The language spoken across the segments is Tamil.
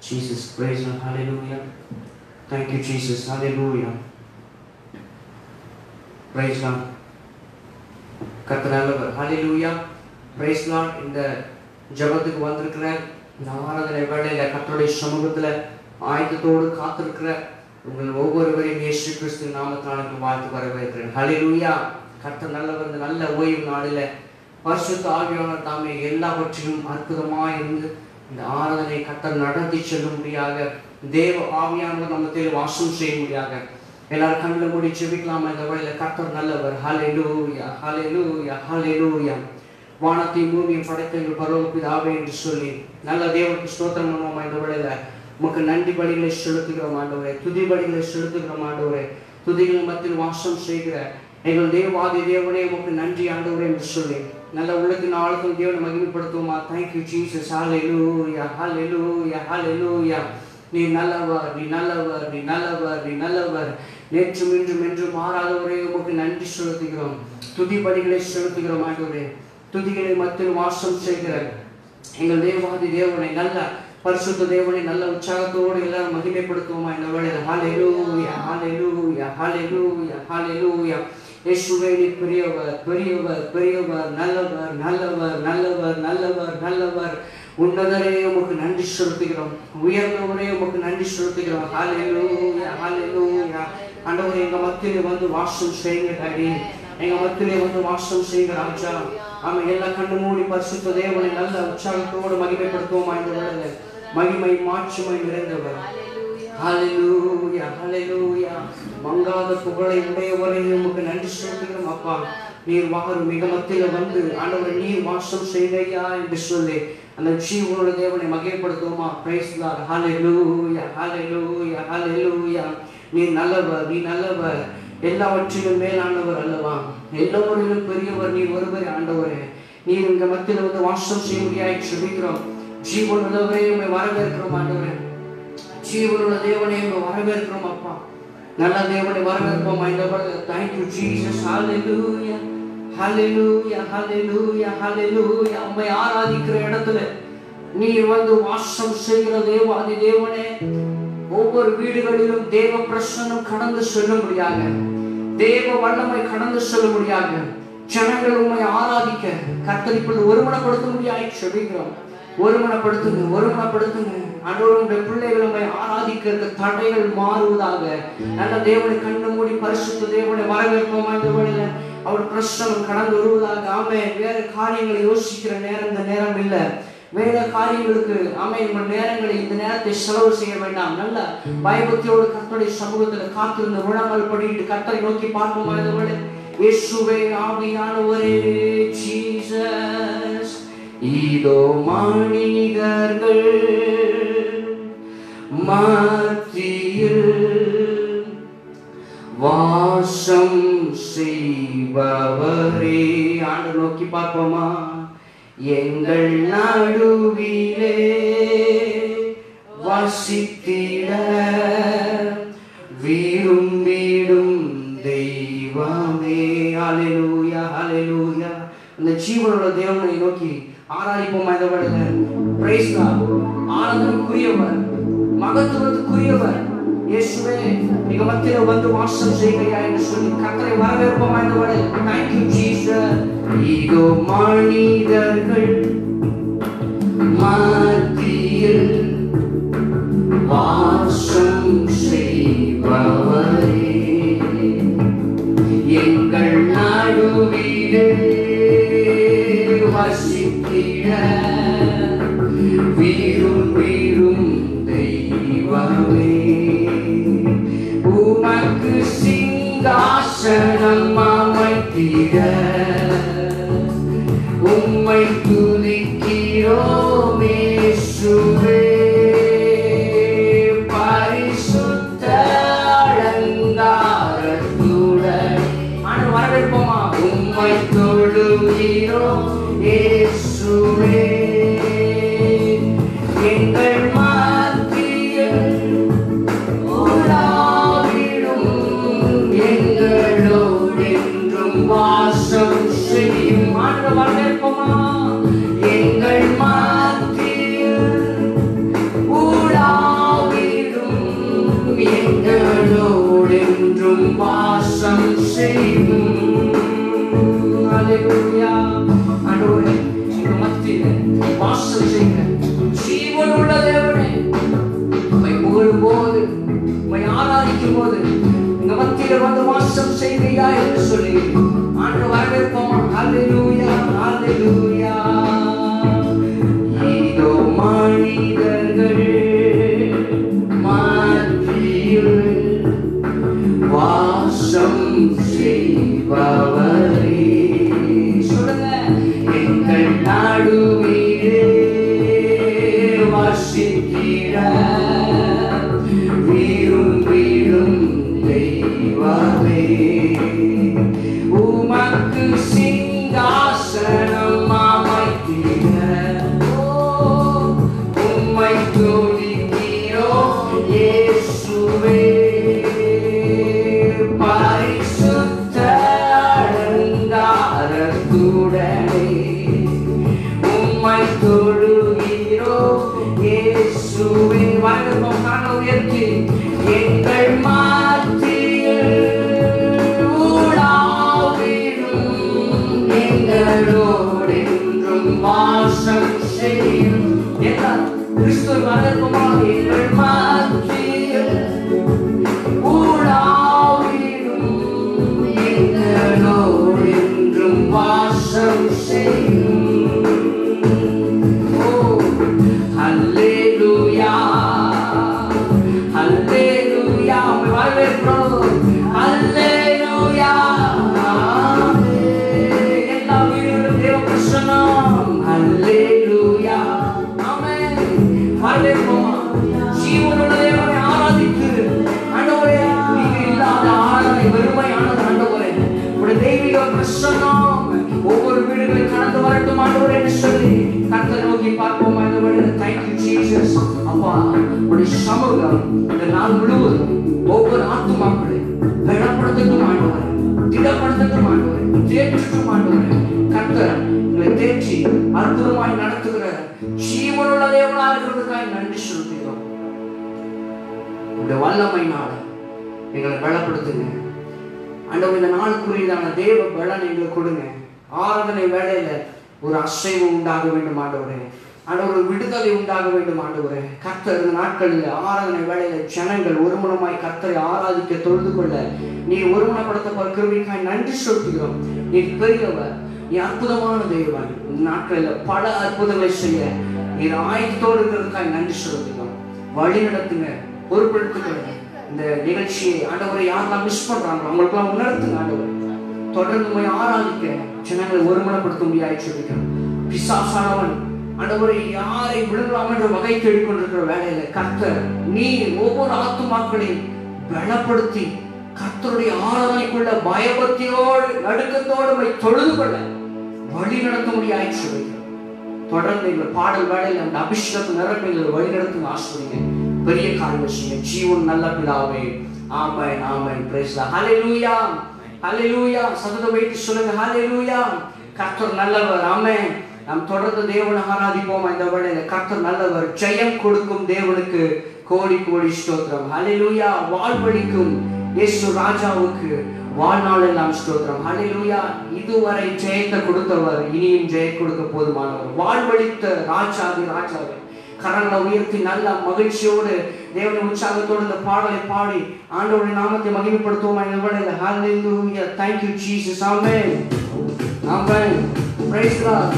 Jesus, praise Lord, hallelujah. Thank you, Jesus, hallelujah. Praise Lord. கர்த்தர் நல்லவர் ஹalleluya praise Lord இந்த ஜெபத்துக்கு வந்திருக்கிற இந்த ஆராதனை வேளையில கர்த்தருடைய சமூகத்துல ஆயத்தத்தோடு காத்திருக்கிற உங்கள் ஒவ்வொருவரையும் இயேசு கிறிஸ்து நாமத்தினாலுக்கு வாழ்த்து வரவேற்கிறேன் ஹalleluya கர்த்தர் நல்லவர் இந்த நல்ல ஓய்வு நாளில பரிசுத்த ஆவியானவர் தாமே எல்லாவற்றிலும் அற்புதமாய் இருந்து இந்த ஆராதனை கர்த்தர் நடத்தி செல்லும்படியாக தேவ ஆவியானவர் நம்மத்தில் வாசம் செய்யும்படியாக எல்லாரும் கண்ணில் மூடி செபிக்கலாமா இந்த வழியில கர்த்தர் நல்லவர் ஹalleluya ஹalleluya ஹalleluya வானத்தையும் பூமியும் படைத்த எங்கள் பரவ பிதாவே என்று சொல்லி நல்ல தேவனுக்கு ஸ்தோத்திரம் பண்ணுவோமா இந்த வழியில உமக்கு நன்றி பலிகளை செலுத்துகிறோம் ஆண்டவரே துதி பலிகளை செலுத்துகிறோம் ஆண்டவரே துதிகள் மத்தியில் வாசம் செய்கிற எங்கள் தேவாதி தேவனே உமக்கு நன்றி ஆண்டவரே என்று சொல்லி நல்ல உள்ளத்தின் ஆழத்தில் தேவனை மகிமைப்படுத்துவோமா தேங்க்யூ ஜீசஸ் ஹalleluya ஹalleluya ஹalleluya நீ நல்லவர் நீ நல்லவர் நீ நல்லவர் நீ நல்லவர் நேற்றும் இன்றும் என்றும் மாறாதவரே உமக்கு நன்றி செலுத்துகிறோம் துதி பலிகளை செலுத்துகிறோம் ஆண்டவரே துதிகளை மத்தியில் வாசம் செய்கிற எங்கள் தேவாதி தேவனை நல்ல பரிசுத்த தேவனை நல்ல உற்சாகத்தோடு எல்லாம் மகிமைப்படுத்துவோமா இந்த வேளையில ஹalleluya ஹalleluya ஹalleluya ஹalleluya இயேசுவே நீ பெரியவர் பெரியவர் பெரியவர் நல்லவர் நல்லவர் நல்லவர் நல்லவர் நல்லவர் உன்னதரே உமக்கு நன்றி செலுத்துகிறோம் உயர்ந்தவரே உமக்கு நன்றி செலுத்துகிறோம் ஹalleluya ஹalleluya ஆண்டவரே எங்க மத்தியிலே வந்து வாசம் செய்யுங்க டாடி எங்க மத்தியிலே வந்து வாசம் செய்யுங்க ராஜா ஆமா எல்லா கண்ணு மூடி பரிசுத்த தேவனை நல்ல உற்சாகத்தோடு மகிமைப்படுத்துவோமா இந்த வேளையில மகிமை மாட்சிமை நிறைந்தவர் ஹalleluya ஹalleluya மங்காத புகழை உடையவரை உமக்கு நன்றி செலுத்துகிறோம் அப்பா நீர் வாரும் மிக மத்தியில வந்து ஆண்டவரை நீர் வாசம் செய்தையா என்று சொல்லி அந்த ஜீவனோட தேவனை மகிமைப்படுத்துவோமா பிரைஸ் லார்ட் ஹalleluya ஹalleluya ஹalleluya நீ நல்லவர் நீ நல்லவர் எல்லாவற்றிலும் மேலானவர் அல்லவா எல்லோரிலும் பெரியவர் நீ ஒருவரே ஆண்டவரே நீர் இந்த மத்தியில வந்து வாசம் செய்ய முடியாது செபிக்கிறோம் ஜீவன் உள்ளவரே உண்மை வரவேற்கிறோம் ஆண்டவரே ஜீவனுள்ள தேவனை உங்க வரவேற்கிறோம் அப்பா நல்ல தேவனை வரவேற்போம் இந்த தேங்க் யூ ஜீசஸ் ஹalleluya ஹalleluya ஹalleluya ஹalleluya உம்மை ஆராதிக்கிற இடத்துல நீர் வந்து வாசம் செய்கிற தேவாதி தேவனே ஒவ்வொரு வீடுகளிலும் தேவ பிரசன்னம் கடந்து செல்லும்படியாக தேவ வல்லமை கடந்து செல்லும்படியாக ஜனங்கள் உண்மை ஆராதிக்க கத்தரிப்பது ஒருமனப்படுத்த முடியாது செபிக்கிறோம் ஒருமனப்படுத்துங்க ஒருமனப்படுத்துங்க அன்றோருடைய பிள்ளைகள் உண்மை ஆராதிக்கிறது தடைகள் மாறுவதாக நல்ல தேவனை கண்டு மூடி பரிசுத்த தேவனை வரவேற்போமா இந்த வேளையில அவர் பிரசனம் கடந்து வருவதாக ஆமே வேற காரியங்களை யோசிக்கிற நேரம் இந்த நேரம் இல்லை வேற காரியங்களுக்கு ஆமை உங்கள் நேரங்களை இந்த நேரத்தை செலவு செய்ய வேண்டாம் நல்ல பயபக்தியோடு கர்த்தருடைய சமூகத்தில் காத்திருந்த முழங்கள் படிட்டு கர்த்தரை நோக்கி பார்ப்போமா இந்த வேளை இயேசுவே ஆவியானவரே ஜீசஸ் இதோ மனிதர்கள் மத்தியில் வாசம் செய்பவரே ஆண்டு நோக்கி பார்ப்போமா எங்கள் நடுவிலே வசித்திட விரும்பிடும் தெய்வமே ஹalleluya ஹalleluya இந்த ஜீவனோட தேவனை நோக்கி ஆராதிப்போமா இந்த வேளையில பிரைஸ் ஆராதனைக்குரியவர் மகத்துவத்துக்குரியவர் இயேசுவே நீங்க மத்தியில வந்து வாசம் செய்கையா என்று சொல்லி கத்தரை வரவேற்போமா இந்த வேளையில தேங்க் யூ ஜீசஸ் இதோ மனிதர்கள் மத்தியில் வாசம் செய்பவரே எங்கள் நடுவிலே வசித்திட வீரும் வீரும் தெய்வமே உமக்கு சிங்காசனம் அமைத்திட உம்மை துதிக்கிறோம் இயேசுவே பரிசுத்த அலங்காரத்துடன் ஆண்டு வரவேற்போமா உம்மை தொழுகிறோம் இயேசுவே எங்கள் மத்தியில் உலாவிடும் எங்களோடு என்றும் வாசம் செய்யும் ஆண்டு வரவேற்போமா எங்கள் மத்தியில் உலா ஹalleluya ஆண்டவரே எங்க மத்தியில வாசம் செய்யுங்க ஜீவன் உள்ள தேவனே உம்மை புகழும் போது உம்மை ஆராதிக்கும் போது எங்க மத்தியில வந்து வாசம் செய்வீயா என்று சொல்லி ஆண்டு வரவேற்போம் ஹalleluya ஹalleluya இதோ மனிதர்கள் மத்தியில் வாசம் செய்பவரே சொல்லுங்க எங்கள் நடுவிலே வசிக்கிற விரும்பிடும் தெய்வமே உமக்கு சிங்காசனம் அமைத்திட உம்மை துதிக்கிறோம் இயேசுவே பரிசுத்த அலங்காரத்துடனே உம்மை தொழுகிறோம் இயேசுவே வணக்கம் காண உயர்த்தி எங்கள் மாற்றியில் ஊடாவிடும் எங்களோடு என்றும் வாசம் செய்யும் எல்லாம் கிறிஸ்துவ வணக்கமாக எங்கள் மாற்றியில் ஊடாவிடும் எங்களோடு என்றும் வாசம் செய்யும் ஓ ஹல்லேலூயா ஹல்லேலூயா உம்மை வரவேற்கிறோம் ஹல்லேலூயா எல்லா வீடுகளும் தேவ பிரசன்னம் ஹல்லேலூயா ஆமென் வரவேற்போமா ஜீவனுள்ள தேவனை ஆராதித்து ஆண்டவரே நீங்க இல்லாத ஆராதனை வெறுமையானது ஆண்டவரே உடைய தெய்வீக பிரசன்னம் ஒவ்வொரு வீடுகளில் கடந்து வரட்டும் ஆண்டவரே என்று சொல்லி கர்த்தரை நோக்கி பார்ப்போம் ஆண்டவரே thank you Jesus அப்பா உடைய சமூகம் இந்த நாள் முழுவதும் ஒவ்வொரு ஆத்துமாக்களை பலப்படுத்தட்டும் ஆண்டவரே திடப்படுத்தட்டும் ஆண்டவரே தேற்றட்டும் ஆண்டவரே கர்த்தர் எங்களை தேற்றி அற்புதமாய் நடத்துகிற ஜீவனுள்ள தேவனாக இருக்கிறதுக்காக நன்றி சொல்கிறோம் உங்களுடைய வல்லமையினால எங்களை பலப்படுத்துங்க ஆண்டவர் இந்த நாளுக்குரியதான தேவ பலன் எங்களுக்கு கொடுங்க ஆராதனை வேலையில ஒரு அசைவு உண்டாக வேண்டும் ஆண்டவரே ஆண்டவர் ஒரு விடுதலை உண்டாக வேண்டும் ஆண்டவரே கர்த்தர் இந்த நாட்களில் ஆராதனை வேலையில ஜனங்கள் ஒருமனமாய் கர்த்தரை ஆராதிக்க தொழுது கொள்ள நீர் ஒருமனப்படுத்த கிருபிக்காய் நன்றி செலுத்துகிறோம் நீர் பெரியவர் நீ அற்புதமான தெய்வன் இந்த நாட்களில் பல அற்புதங்களை செய்ய நீர் ஆயத்தோடு இருக்கிறதுக்காய் நன்றி செலுத்துகிறோம் வழி நடத்துங்க பொறுப்பெடுத்துக்கொள்ளுங்க இந்த நிகழ்ச்சியை ஆண்டவரை யாரெல்லாம் மிஸ் பண்றாங்களோ அவங்களுக்கெல்லாம் உணர்த்துங்க ஆண்டவர் தொடர்ந்து போய் ஆராதிக்க ஜனங்களை ஒருமனப்படுத்த முடியாது சொல்லிக்கிறோம் பிசாசானவன் ஆண்டவரை யாரை விழுங்கலாம் என்ற வகை தேடிக்கொண்டிருக்கிற வேலையில கர்த்தர் நீ ஒவ்வொரு ஆத்துமாக்களையும் பலப்படுத்தி கர்த்தருடைய ஆராதனைக்குள்ள பயபக்தியோடு நடுக்கத்தோடு போய் தொழுது கொள்ள வழி நடத்த முடியாது சொல்லிக்கிறோம் தொடர்ந்து எங்கள் பாடல் வேலையில் அந்த அபிஷேகத்து நிரப்பி எங்களை வழிநடத்துங்க ஆசிரியங்க பெரிய காரியம் செய்ய ஜீவன் நல்ல பிதாவே ஆமென் ஆமென் பிரைஸ் ஹalleluya ஹalleluya சத்தத்தை வைத்து சொல்லுங்க ஹalleluya கர்த்தர் நல்லவர் ஆமென் நாம் தொடர்ந்து தேவனை ஆராதிப்போம் இந்த வேளையில கர்த்தர் நல்லவர் ஜெயம் கொடுக்கும் தேவனுக்கு கோடி கோடி ஸ்தோத்திரம் ஹalleluya வாழ்வழிக்கும் இயேசு ராஜாவுக்கு வாழ்நாள் எல்லாம் ஸ்தோத்திரம் ஹalleluya இதுவரை ஜெயத்தை கொடுத்தவர் இனியும் ஜெய கொடுக்க போதுமானவர் வாழ்வழித்த ராஜாதி ராஜாவே கரங்களை உயர்த்தி நல்ல மகிழ்ச்சியோடு தேவனை உற்சாகத்தோடு இந்த பாடலை பாடி ஆண்டவருடைய நாமத்தை மகிமைப்படுத்துவோம் இந்த வேளையில ஹalleluya thank you jesus amen amen praise god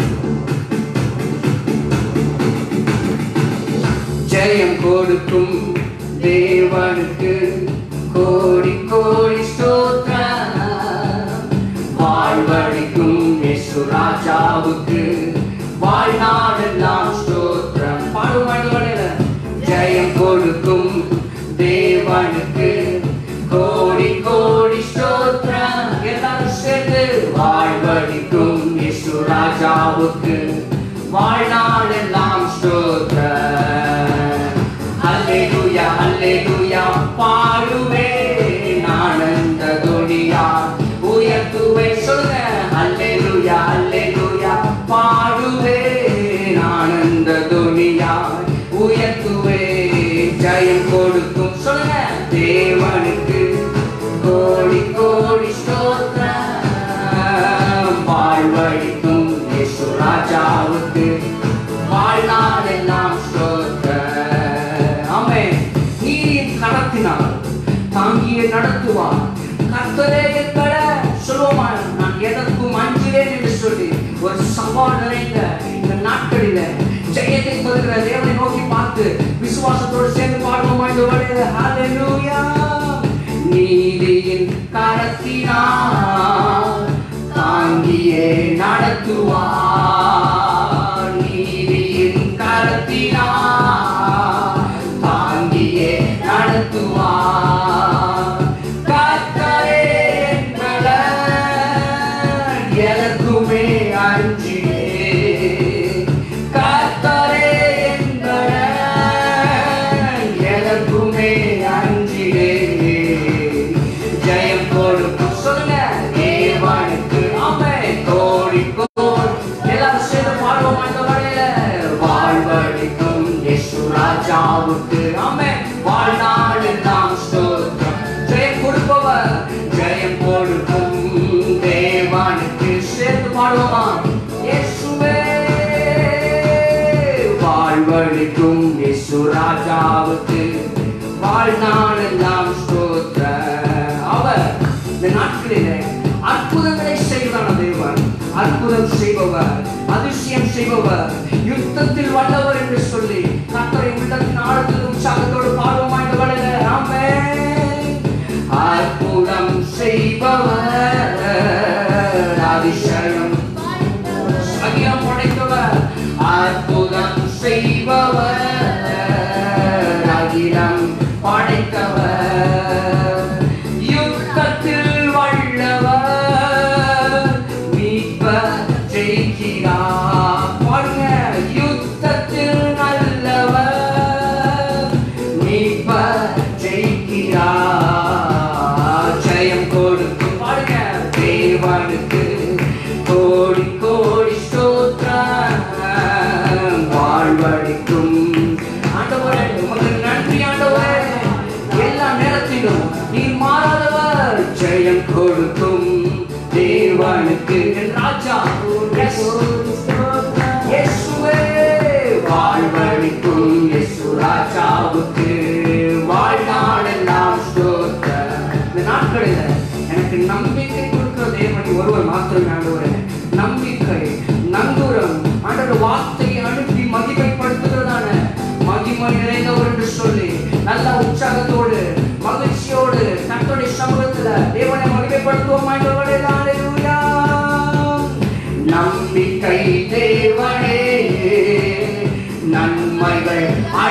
ஜெயம் கொடுக்கும் தேவனுக்கு கோடி கோடி ஸ்தோத்திரம் வாழ்வழிக்கும் இயேசு ராஜாவுக்கு வாழ்நாளெல்லாம் ஸ்தோத்திரம் பாடுவாங்க ஜெயம் கொடுக்கும் தேவனுக்கு கோடி கோடி ஸ்தோத்திரம் எல்லாரும் சேர்ந்து வாழ்வழிக்கும் இயேசு ராஜாவுக்கு வாழ்நாளெல்லாம் ஸ்தோத்திரம் அல்லேலூயா அல்லேலூயா பாடுவேன் ஆனந்த துணியா உயர்த்துவே சொல்லுங்க அல்லேலூயா அல்லேலூயா பாடுவேன் ஆனந்த துணியா உயர்த்துவே ஜெயம் கொடுக்கும் சொல்லுங்க தேவனுக்கு கோடி கோடி ஸ்தோத்திரம் வாழ்வ அப்பா நிறைந்த இந்த நாட்களில ஜெயத்தை தருகிற தேவனை நோக்கி பார்த்து விசுவாசத்தோடு சேர்ந்து பாடுவோமா இந்த வழியில ஹalleluya நீதியின் கரத்தினால் தாங்கியே நடத்துவார் நீதியின் கரத்தினால் தாங்கியே நடத்துவார் கர்த்தரே என் பலன், எனக்குமே அஞ்சியே கர்த்தரே என் பலன், எனக்குமே அஞ்சியே ஜெயம் கொடுக்கும் சொல்லுங்க தேவனுக்கு அமை கோடி கோடி எல்லாரும் சேர்ந்து பாடுவோம் அந்த வழியில வாழ்வழிக்கும் இயேசு ராஜாவுக்கு அமை வாழ்நாள் நாம் ஸ்தோத்திரம் ஜெயம் கொடுப்பவர் ஜெயம் கொடுக்கும் தேவனுக்கு சேர்ந்து பாடுவோமா இயேசுவே வாழ்வழிக்கும் இயேசு ராஜாவுக்கு வாழ்நாள் எல்லாம் ஸ்தோத்திர அவர் இந்த நாட்களிலே அற்புதங்களை செய்வான தேவன் அற்புதம் செய்பவர் அதிசயம் செய்பவர் யுத்தத்தில் வல்லவர் என்று சொல்லி கத்தரை உள்ளத்தின் ஆழத்தில் உற்சாகத்தோடு பாடுவோமா இந்த வழியில ஆமென் அற்புதம் செய்பவர் அதிசயம் அகிலம் படைத்தவர் அற்புதம் செய்பவர் அகிலம் படைத்தவர் யுத்தத்தில் வல்லவர் மீட்ப ஜெயிக்கிறார் பாருங்க யுத்தத்தில் நல்லவர் மீட்ப ஜெயிக்கிறார் ஜெயம் கொடுக்கும் பாருங்க தேவனுக்கு கோடி கோடி ஸ்தோத்திரம் வாழ்வழிக்கும் ஆண்டவரே உமக்கு நன்றி ஆண்டவரே எல்லா நேரத்திலும் நீ மாறாதவர் ஜெயம் கொடுக்கும் தேவனுக்கு என் ராஜா Yes. இயேசுவே வாழ்வழிக்கும் இயேசு ராஜாவுக்கு வாழ்நாளெல்லாம் ஸ்தோத்திரம். இந்த நாட்களில் எனக்கு நம்பிக்கை கொடுக்கிற தேவனை ஒருவர் மாத்திரம் ஆண்டவரே நம்பிக்கை நங்கூரம் ஆண்டவர் வார்த்தையை அனுப்பி மகிமைப்படுத்துகிறதான மகிமை நிறைந்தவர் என்று சொல்லி நல்ல உற்சாகத்தோடு மகிழ்ச்சியோடு கர்த்தருடைய சமூகத்துல தேவனை மகிமைப்படுத்துவோம் ஆண்டவரே ஹalleluya நம்பிக்கை தேவனே நன்மைகள்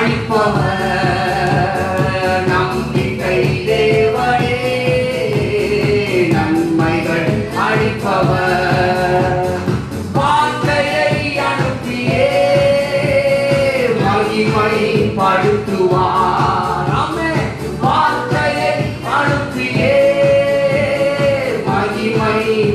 அளிப்பவர் நம்பிக்கை தேவனே நன்மைகள் அளிப்பவர் வார்த்தையை அனுப்பியே மகிமை படுத்துவார் ஆமென். வார்த்தையை அனுப்பியே மகிமை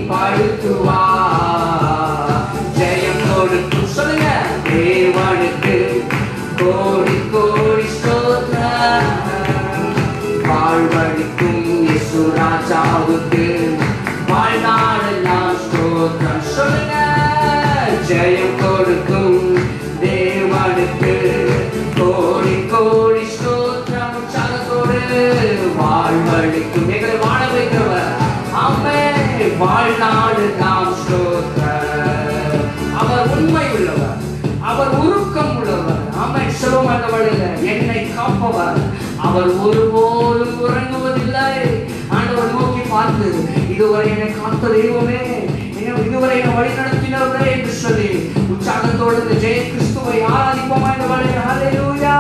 படுத்துவார் ஜெயம் கொடுக்கும் சொல்லுங்க தேவனுக்கு கோடி கோடி ஸ்தோத்திரம் வாழ்வழிக்கும் இயேசு ராஜாவுக்கு வாழ்நாளெல்லாம் ஸ்தோத்திரம் சொல்லுங்க ஜெயம் கொடுக்கும் தேவனுக்கு கோடி கோடி ஸ்தோத்திரம் உற்சாகத்தோடு வாழ்வழிக்கும் எங்களை வாழ வைக்கிறவர் அம்மே வாழ்நாடு நாம் ஸ்தோத்திரம் அவர் உண்மை உள்ளவர் அவர் உருக்கம் உள்ளவர் அம்மை சிவம் அல்லவழில் என்னை காப்பவர் அவர் ஒருபோதும் உறங்குவதில்லை ஆண்டவர் நோக்கி பார்த்து இதுவரை என்னை காத்த தெய்வமே என்னை இதுவரை என்னை வழி நடத்தினவரே என்று சொல்லி உற்சாகத்தோடு இந்த ஜெய கிறிஸ்துவை ஆராதிப்போமா இந்த வழியில் ஹalleluya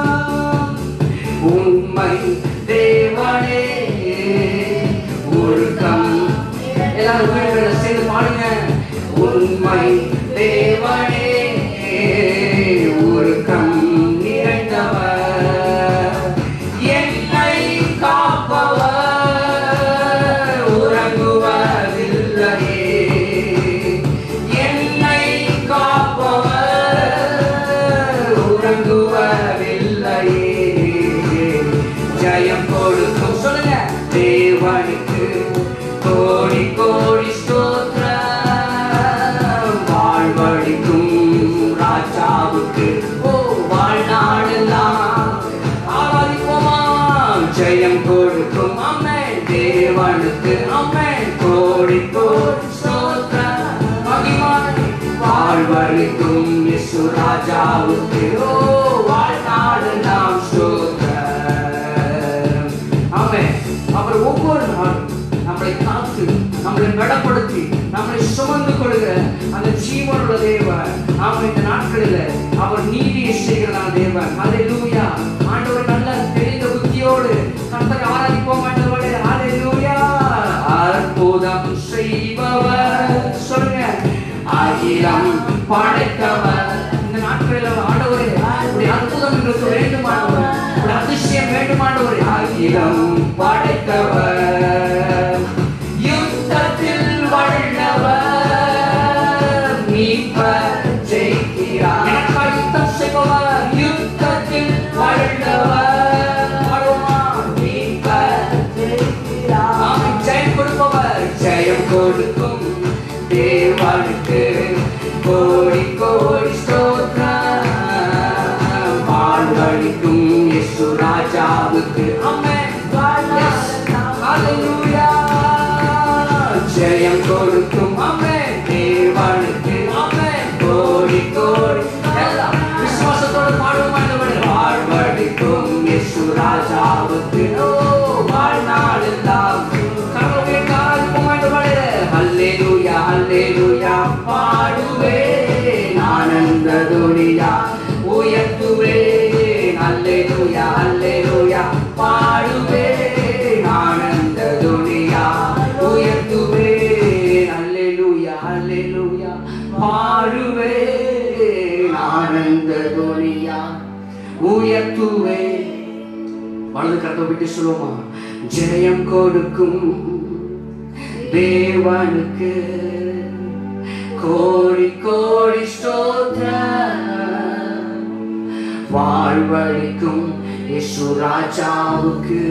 உண்மை தேவனே ஒழுக்கம் எல்லாரும் வீடுகளை சேர்ந்து பாடுங்க உண்மை தேவனே ஒழுக்கம் நிறைந்தவர் என்னை காப்பவர் உறங்குவதில்லையே என்னை காப்பவர் உறங்குவதில்லையே ஜெயம் கொடுக்கும் சொல்லுங்க தேவனுக்கு கோடி கோடி ஸ்தோத்திரம் வாழ்வழிக்கும் வாழ்வழிக்கும் இயேசு ராஜாவுக்கு ஓ வாழ்நாடு நாம் ஸ்தோத்திரம் ஆமென் அவர் ஒவ்வொரு நாளும் நம்மளை காத்து நம்மளை பலப்படுத்தி நம்மளை சுமந்து கொள்கிற அந்த ஜீவனுள்ள தேவன் ஆமா இந்த நாட்களில் அவர் நீதியை செய்கிற தேவன் ஹalleluya ஆண்டவர் நல்ல தெரிந்த புத்தியோடு கர்த்தரை ஆராதிப்போம் ஆண்டவரே ஹalleluya அற்புதம் செய்பவர் சொல்லுங்க அகிலம் படைத்தவர் இந்த நாட்களில் ஆண்டவரே உடைய அற்புதம் எங்களுக்கு வேண்டுமானவர் உடைய அதிசயம் வேண்டுமானவர் அகிலம் படைத்தவர் யுத்தத்தில் வல்லவர் மீட்பர் ஜெயிக்கிறார் எனக்காய் யுத்தம் செய்பவர் யுத்தத்தில் வல்லவர் பாடுவோமா? மீட்பர் ஜெயிக்கிறார் ஆமென். ஜெயம் கொடுப்பவர் ஜெயம் கொடுக்கும் தேவனுக்கு கோடி கோடி ஸ்தோத்திரம் வாழ்வழிக்கும் இயேசு ராஜாவுக்கு ஆமென் Yes. Hallelujah. ஜெயம் கொடுக்கும் ஆமென் தேவனுக்கு ஆமென் கோடி கோடி எல்லாம் விசுவாசத்தோடு பாடுவோம் ஆண்டவரே வாழ்வழிக்கும் இயேசு ராஜாவுக்கு ஓ வாழ்நாளெல்லாம் கரங்களை கால்போம் ஆண்டவரே ஹல்லேலூயா ஹல்லேலூயா பாடுவேன் ஆனந்த துனியா உயர்த்துவேன் ஹல்லேலூயா ஹல்லேலூயா பாடுவேன் ஆனந்த துனியா உயர்த்துவேன் ஹல்லேலூயா ஹல்லேலூயா பாடுவேன் ஆனந்த துனியா உயர்த்துவேன் வலது கரத்தை விட்டு சொல்லுவோமா ஜெயம் கொடுக்கும் தேவனுக்கு கோடி கோடி ஸ்தோத்திரம் வாழ்வழிக்கும் இயேசு ராஜாவுக்கு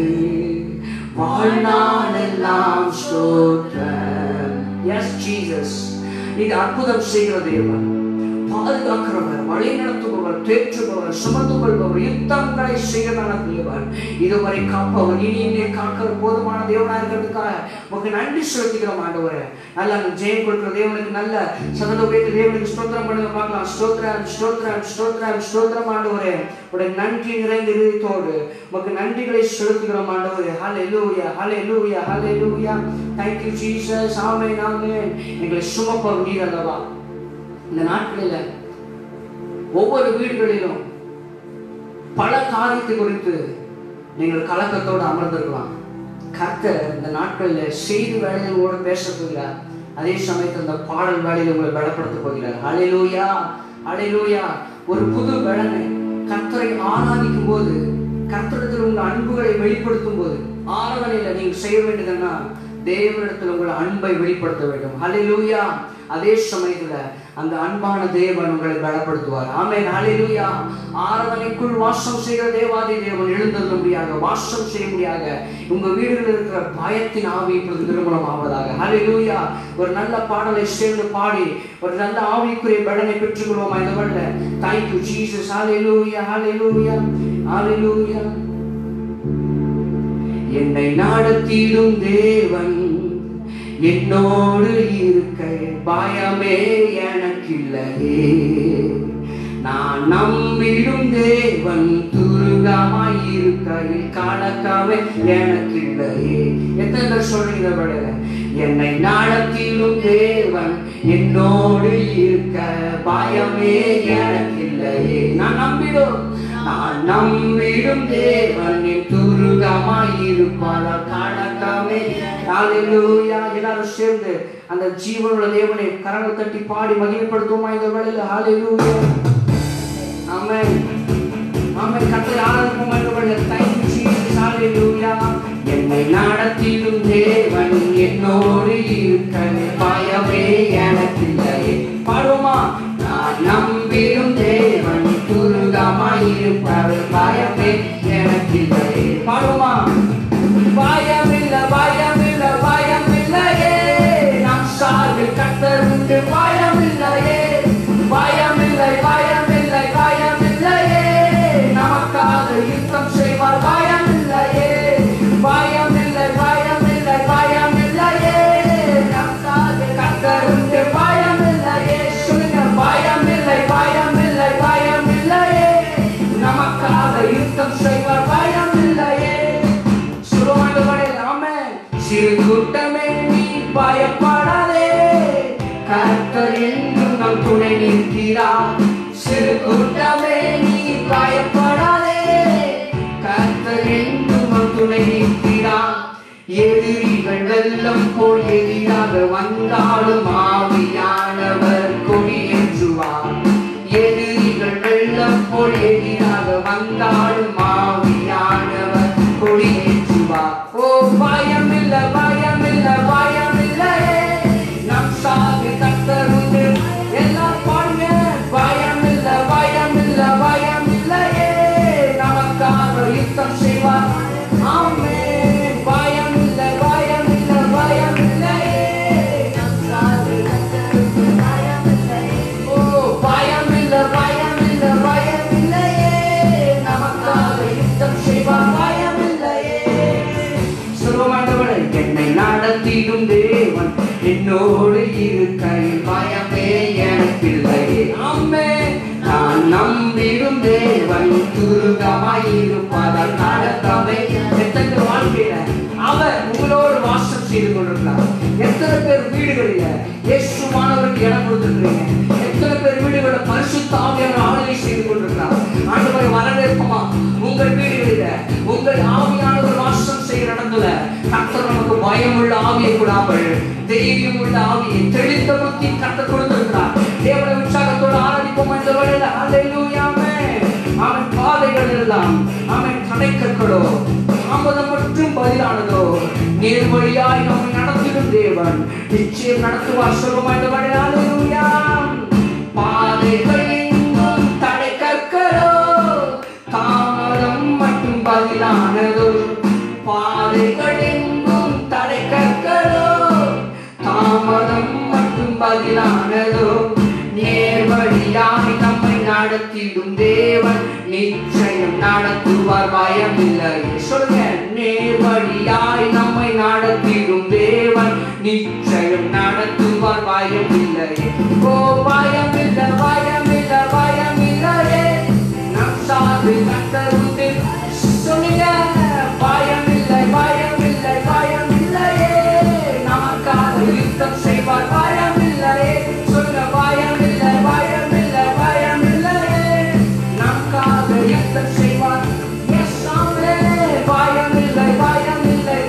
வாழ்நாளெல்லாம் ஸ்தோத்திரம் எஸ் ஜீசஸ் நீங்க அற்புதம் செய்கிற தேவன் பாதுகாக்கிறவர் வழி நடத்துபவர் தேற்றுபவர் சுமந்து கொள்பவர் யுத்தங்களை செய்கிறதான தேவன் இதுவரை காப்பவர் இனி இங்கே காக்கிற போதுமான தேவனா இருக்கிறதுக்காக உங்களுக்கு நன்றி செலுத்துகிறோம் ஆண்டவரே நல்ல அந்த ஜெயம் கொடுக்கிற தேவனுக்கு நல்ல சதந்த உயர்த்த தேவனுக்கு ஸ்தோத்திரம் பண்ணுங்க பார்க்கலாம் ஸ்தோத்திரம் ஸ்தோத்திரம் ஸ்தோத்திரம் ஸ்தோத்திரம் ஆண்டவரே உடைய நன்றி நிறைந்த இருதயத்தோடு உமக்கு நன்றிகளை செலுத்துகிறோம் ஆண்டவரே ஹalleluya ஹalleluya ஹalleluya thank you jesus ஆமென் ஆமென் எங்களை சுமப்பவர் நீர் அல்லவா இந்த நாட்களில் ஒவ்வொரு வீடுகளிலும் பல காரியத்தை குறித்து நீங்கள் கலக்கத்தோடு அமர்ந்திருக்கலாம் கர்த்தர் இந்த நாட்களில் செய்தி வேலைகளோடு பேச போகிறார் அதே சமயத்தில் இந்த பாடல் வேலையில் உங்களை பலப்படுத்த போகிறார் அலையிலூயா அலையிலூயா ஒரு புது வேளனை கர்த்தரை ஆராதிக்கும் போது கர்த்தரிடத்தில் உங்கள் அன்புகளை வெளிப்படுத்தும் போது ஆராதனையில் நீங்கள் செய்ய வேண்டியதுன்னா தேவனிடத்தில் உங்கள் அன்பை வெளிப்படுத்த வேண்டும் ஹalleluya அதே சமயத்துல அந்த அன்பான தேவன் உங்களை பலப்படுத்துவார் ஆமென் ஹalleluya ஆராதனைக்குள் வாசம் செய்கிற தேவாதி தேவன் எழுந்தருள முடியாக வாசம் செய்ய முடியாக உங்க வீடுகளில் இருக்கிற பயத்தின் ஆவி இப்பொழுது நிர்மூலம் ஆவதாக ஹalleluya ஒரு நல்ல பாடலை சேர்ந்து பாடி ஒரு நல்ல ஆவிக்குரிய பலனை பெற்றுக்கொள்வோம் இந்த வரல thank you jesus hallelujah hallelujah hallelujah என்னை நடத்திடும் தேவன் என்னோடு இருக்க பயமே எனக்கில்லையே நான் நம்பிடும் தேவன் துருகமாய் இருக்கையில் கலக்கமே எனக்கில்லையே எத்தனை பேர் சொல்றீங்க படுக என்னை நடத்திடும் தேவன் என்னோடு இருக்க பயமே எனக்கில்லையே நான் நம்பிடும் நான் நம்பிடும் தேவன் என் துருகமாயிருப்பால கணக்கமே ஹalleluya எல்லாரும் சேர்ந்து அந்த ஜீவனுள்ள தேவனை கரங்கள் தட்டி பாடி மகிமைப்படுத்துவோமா இந்த வேளையில ஹalleluya ஆமென் ஆமென் கர்த்தரை ஆராதிப்போமா இந்த வேளையில thank you Jesus hallelujah என்னை நடத்திடும் தேவன் என்னோடு இருக்க பயமே எனக்கில்லையே பாடுவோமா நான் நம்பிடும் தேவன் துருகமாயிருப்பவர் பயமே எனக்கில்லையே பாடுவோமா பயமில்ல பயமில்ல பயமில்லையே நம் சார்பில் கத்தர் உண்டு பயமில்லையே பயமில்லை பயமில்லை பயமில்லையே நமக்காக யுத்தம் செய்வார் பயமில்லையே பயமில்லை பயமில்லை பயமில்லையே நமக்காக கத்தர் உண்டு பயமில்லையே சொல்லுங்க பயம் துணை நிற்கிறார் சிறு கூட்டமே நீ பயப்படாதே கர்த்தர் என்றும் உன் துணை நிற்கிறார் எதிரிகள் வெள்ளம் போல் எதிராக வந்தாலும் ஆவியானவர் கொடியேற்றுவார் எதிரிகள் வெள்ளம் போல் எதிராக வந்தாலும் ஆவியானவர் கொடியேற்றுவார் ஓ பயமில்ல பயமில்ல பயமில்லையே நம் சாமி கர்த்தர் உண்டு எல்லாம் பாடுங்க பயமில்ல பயமில்ல பயமில்லையே நமக்காக யுத்தம் செய்வார் ஆமென் பயமில்ல பயமில்ல பயமில்லையே நம் சாமி கர்த்தர் உண்டு பயமில்லையே ஓ பயமில்ல பயமில்ல பயமில்லையே நமக்காக யுத்தம் செய்வார் பயமில்லையே சுகமானவளை என்னை நடத்திடும் தேவன் என்னோடு இருக்கையில் பயமே எனக்கில்லை அம்மே நான் நம்பிடும் தேவன் துருகமாயிருப்பதால் நடக்கவே எத்தனை வாழ்க்கையில அவர் உங்களோடு வாசம் செய்து கொண்டிருக்கிறார் எத்தனை பேர் வீடுகளில் இயேசுமானவருக்கு இடம் கொடுத்திருக்கிறீங்க எத்தனை பேர் வீடுகளில் பரிசுத்த ஆவியான ஆளுகை செய்து கொண்டிருக்கிறார் ஆண்டவரை வரவேற்பமா உங்கள் வீடுகளில உங்கள் ஆவியானவர் வாசம் செய்கிற இடத்துல கர்த்தர் நமக்கு பயம் உள்ள ஆவியை கூடாமல் தைரியம் உள்ள ஆவியை தெளிந்த புத்தி கர்த்தர் கொடுத்திருக்கிறார் தேவனை உற்சாகத்தோடு ஆராதிப்போம் இந்த வழியில அல்லேலூயாமே அவன் பாதைகள் எல்லாம் அவன் தடைக்கற்களோ தாமதம் மற்றும் பதிலானதோ நேர்வழியாய் நம்மை நடத்திடும் தேவன் நிச்சயம் நடத்துவார் சொல்லுமா இந்த வழியில அல்லேலூயா பாதைகள் எங்கும் தடை கற்களோ தாமதம் மற்றும் பதிலானதோ பாதைகள் எங்கும் தடை கற்களோ தாமதம் மற்றும் பதிலானதோ நேர்வழியாய் நம்மை நடத்திடும் தேவன் நிச்சயம் நடத்துவார் பயமில்லை சொல்லுங்க நேர்வழியாய் நம்மை நடத்திடும் தேவன் நிச்சயம் நடத்துவார் பயமில்லை ஓ பயமில்லை பயமில்லை பயமில்லையே நம் சாது கத்தருண்டு சொல்லுங்க பயமில்லை பயமில்லை பயமில்லையே நமக்காக யுத்தம் செய்வார் பயமில்லையே சொல்லுங்க பயமில்லை பயமில்லை பயமில்லையே நமக்காக யுத்தம் செய்வார் Yes, ஆமே. பயமில்லை பயமில்லை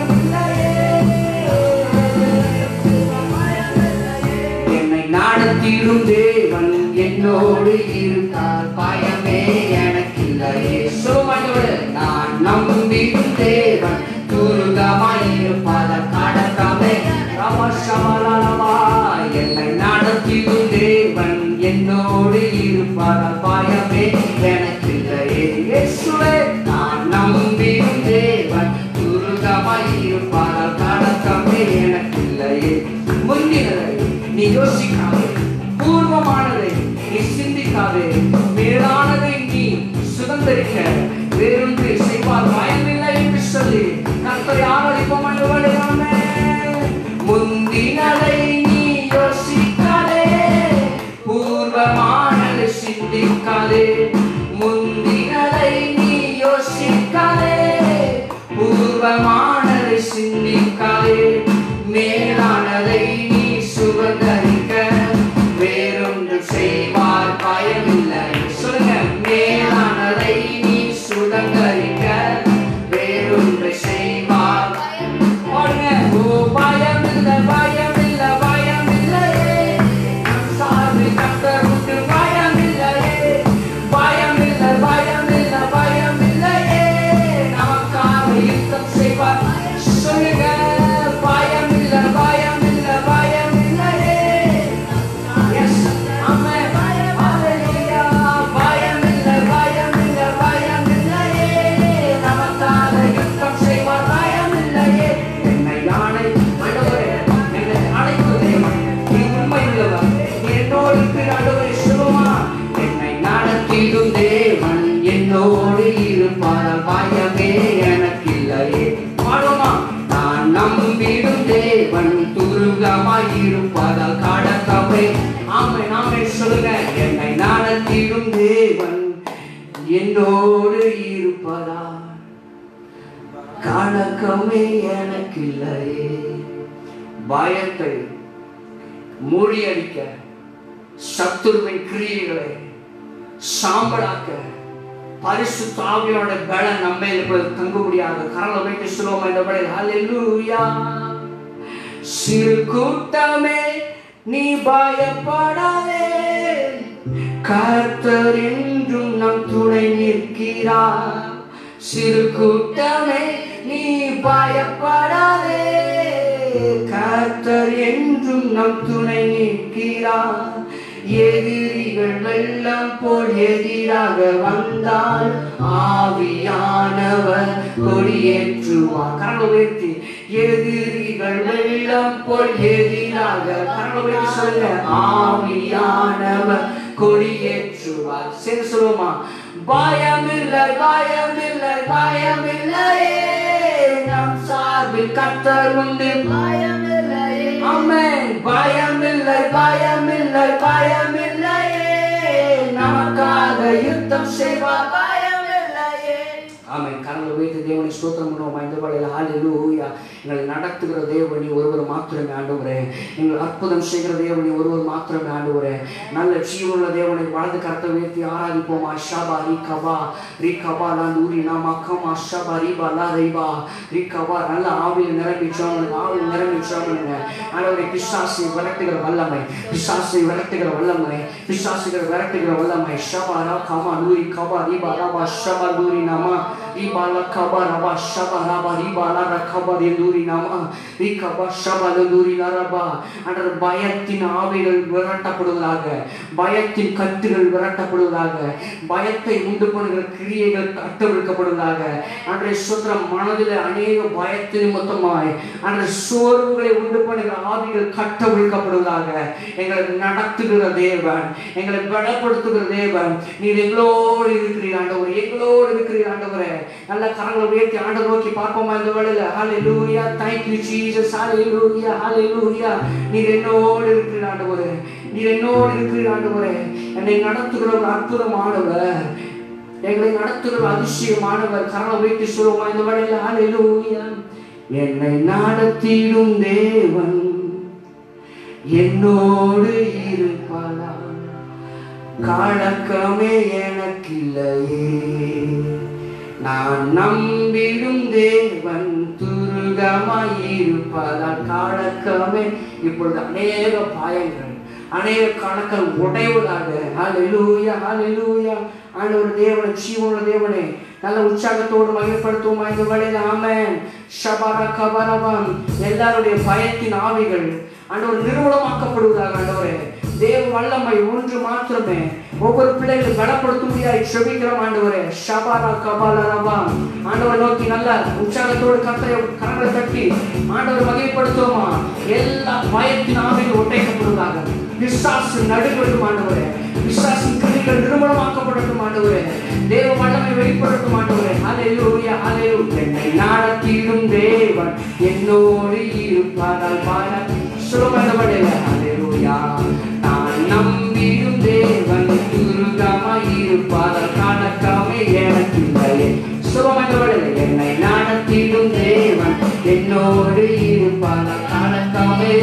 பயமில்லையே என்னை நடத்திடும் தேவன் என்னோடு இருக்கார் பயமே எனக்கில்லையே சொல்லுவாங்க நான் நம்பிடும் தேவன் துருகமாயிருப்பதன் கடக்கமே ரமசமலமா என்னை நடத்திடும் தேவன் என்னோடு இருப்பதன் பயமே எனக்கில்லையே இயேசுவே நான் நம்பிடும் தேவன் துருகமாயிருப்பதன் கடக்கமே எனக்கில்லையே முந்தினதை நீ யோசிக்காதே பூர்வமானதை நீ சிந்திக்காதே மேலானதை நீ சுதந்திரிக்க வேறொன்று செய்வார் பயமில்லை என்று சொல்லி கர்த்தரை ஆராதிப்போம் அலுவலகமே முந்தினதை நீ யோசிக்காதே பூர்வமானதை சிந்திக்காதே முந்தினதை நீ யோசிக்காதே பூர்வமானதை சிந்திக்காதே மேலானதை நீ சுகந்தரிக்க வேறொன்று செய்வார் பயமில்லை சொல்லுங்க மேலானதை நீ சுகந்தரிக்க வேறொன்று செய்வார் பாடுங்க ஓ பயமில்லை பயமில்லை பயமில்லையே நம் சார்பு கர்த்தர் உண்டு பயமில்லையே பயமில்லை பயமில்லை பயமில்லையே நமக்காக யுத்தம் செய்வார் சொல்லுங்க பயமில்லை பயமில்லை பயமில்லையே Yes, amen. Hallelujah. பயமில்லை பயமில்லை பயமில்லையே நமக்காக யுத்தம் செய்வார் பயமில்லையே என்னை யானை ஆண்டவரே என்னை அழைத்து தேவன் நீ உண்மை உள்ளவர் நீ என்னோடு இருக்கிற ஆண்டவரே சுகமா என்னை நடத்திடும் தேவன் என்னோடு இருப்பார் பயமே எனக்கில்லையே பாடுமா நான் நம்பிடும் தேவன் துருகமாயிருப்பதால் கடக்கவே ஆமை நாமே சொல்லுங்க என்னை நடத்திடும் தேவன் என்னோடு இருப்பதால் கணக்கமே எனக்கில்லையே பயத்தை மூடியடிக்க சத்துருவின் கிரியைகளை சாம்பலாக்க பரிசு தாவியோட பலன் நம்ம இப்பொழுது தங்க முடியாது கரலை வைத்து சொல்லுவோம் இந்த படையில் ஹalleluya சிறு கூட்டமே நீ பயப்படாதே கர்த்தர் என்றும் நம் துணை நிற்கிறார் சிறு கூட்டமே நீ பயப்படாதே கர்த்தர் என்றும் நம் துணை நிற்கிறார் எதிரிகள் வெள்ளம் போல் எதிராக வந்தால் ஆவியானவர் கொடியேற்றுவார் கரங்களை உயர்த்தி எதிரிகள் வெள்ளம் போல் எதிராக கரங்களை உயர்த்தி சொல்லுங்க ஆவியானவர் கொடியேற்றுவார் சரி சொல்லுவோமா பயமில்லை பயமில்லை பயமில்லையே நம் சார்பில் கத்தர் உண்டு பயமில்லையே ஆமென் பயமில்லை பயமில்லை பயமில்லையே நமக்காக யுத்தம் செய்வார் பயமில்லையே ஆமென் கரங்களை வைத்து தேவனை ஸ்தோத்திரம் பண்ணுவோம் இந்த வேளையில் ஹalleluya எங்களை நடத்துகிற தேவனி ஒருவர் மாத்திரமே ஆண்டவரே எங்கள் அற்புதம் செய்கிற தேவனி ஒருவர் மாத்திரமே ஆண்டவரே நல்ல ஜீவனுள்ள தேவனை வலது கரத்தை உயர்த்தி ஆராதிப்போமா ஷபா ரி கபா ரி கபா லா நூரி நாமா கமா ஷபா ரி பா லா ரைபா ரி கபா நல்ல ஆவியில் நிரம்பிச்சோம் ஆவியில் நிரம்பிச்சோம் ஆண்டவரை பிசாசை விரட்டுகிற வல்லமை பிசாசை விரட்டுகிற வல்லமை பிசாசுகள் விரட்டுகிற வல்லமை ஷபா ரா கமா நூரி கபா ரி பா லா பா ஷபா நூரி நாமா ரி பா லா கபா ரபா ஷபா ரபா ரி பா லா ரா கபா ரி நூரி நாமா ரி கபா ஷபா ல நூரி லா ரபா அன்றர் பயத்தின் ஆவிகள் விரட்டப்படுவதாக பயத்தின் கட்டுகள் விரட்டப்படுவதாக பயத்தை உண்டு பண்ணுகிற கிரியைகள் கட்டவிழ்க்கப்படுவதாக அன்றைய சுத்திரம் மனதில் அநேக பயத்தின் மொத்தமாய் அன்றைய சோர்வுகளை உண்டு பண்ணுகிற ஆவிகள் கட்டவிழ்க்கப்படுவதாக எங்களை நடத்துகிற தேவன் எங்களை பலப்படுத்துகிற தேவன் நீர் எங்களோடு இருக்கிறீர் ஆண்டவர் எங்களோடு இருக்கிறீர் ஆண்டவரே நல்ல கரங்களை உயர்த்தி ஆண்டவர் நோக்கி பார்ப்போமா இந்த வேளையில ஹalleluya thank you jesus hallelujah hallelujah நீர் என்னோடு இருக்கிறீர் ஆண்டவரே நீர் என்னோடு இருக்கிறீர் ஆண்டவரே என்னை நடத்துகிற ஒரு அற்புதமானவர் எங்களை நடத்துகிற அதிசயமானவர் கரங்களை வைத்து சொல்லுவோமா இந்த வேளையில ஹalleluya என்னை நடத்திடும் தேவன் என்னோடு இருப்பாளா கலக்கமே எனக்கில்லையே நான் நம்பிடும் தேவன் துருகமாயிருப்பதால் கலக்கமே இப்பொழுது அநேக பாயங்கள் அநேக கணக்கள் உடைவதாக ஹalleluya ஹalleluya ஆண்டவர் தேவனை ஜீவனுள்ள தேவனே நல்ல உற்சாகத்தோடு மகிழ்ப்படுத்துவோமா இந்த வேளையில் ஆமென் ஷபர கபரவம் எல்லாருடைய பயத்தின் ஆவிகள் ஆண்டவர் நிறுவனமாக்கப்படுவதாக ஆண்டவரே தேவ வல்லமை ஒன்று மாத்திரமே ஒவ்வொரு பிள்ளைகளும் பலப்படுத்தும்படியாய் செபிக்கிறோம் ஆண்டவரே ஷபாரா கபாலரவா ஆண்டவர் நோக்கி நல்ல உற்சாகத்தோடு கத்தரை கரங்களை தட்டி ஆண்டவர் வகைப்படுத்துவோமா எல்லா பயத்தின் ஆவிகள் ஒட்டைக்கப்படுவதாக விசாசு நடுங்கட்டும் ஆண்டவரே விசாசின் கிரிகள் நிறுவனமாக்கப்படட்டும் ஆண்டவரே தேவ வல்லமை வெளிப்படட்டும் ஆண்டவரே ஹalleluya ஹalleluya என்னை நடத்திடும் தேவன் என்னோடு இருப்பாரால் பாட சுலபந்தபடையில ஹalleluya நான் நம்பிடும் தேவன் துருகமாய் இருப்பாரால் கணக்காமே எனக்கு இல்லையே சுலபந்தபடையில என்னை நடத்திடும் தேவன் என்னோடு இருப்பாரால் கணக்காமே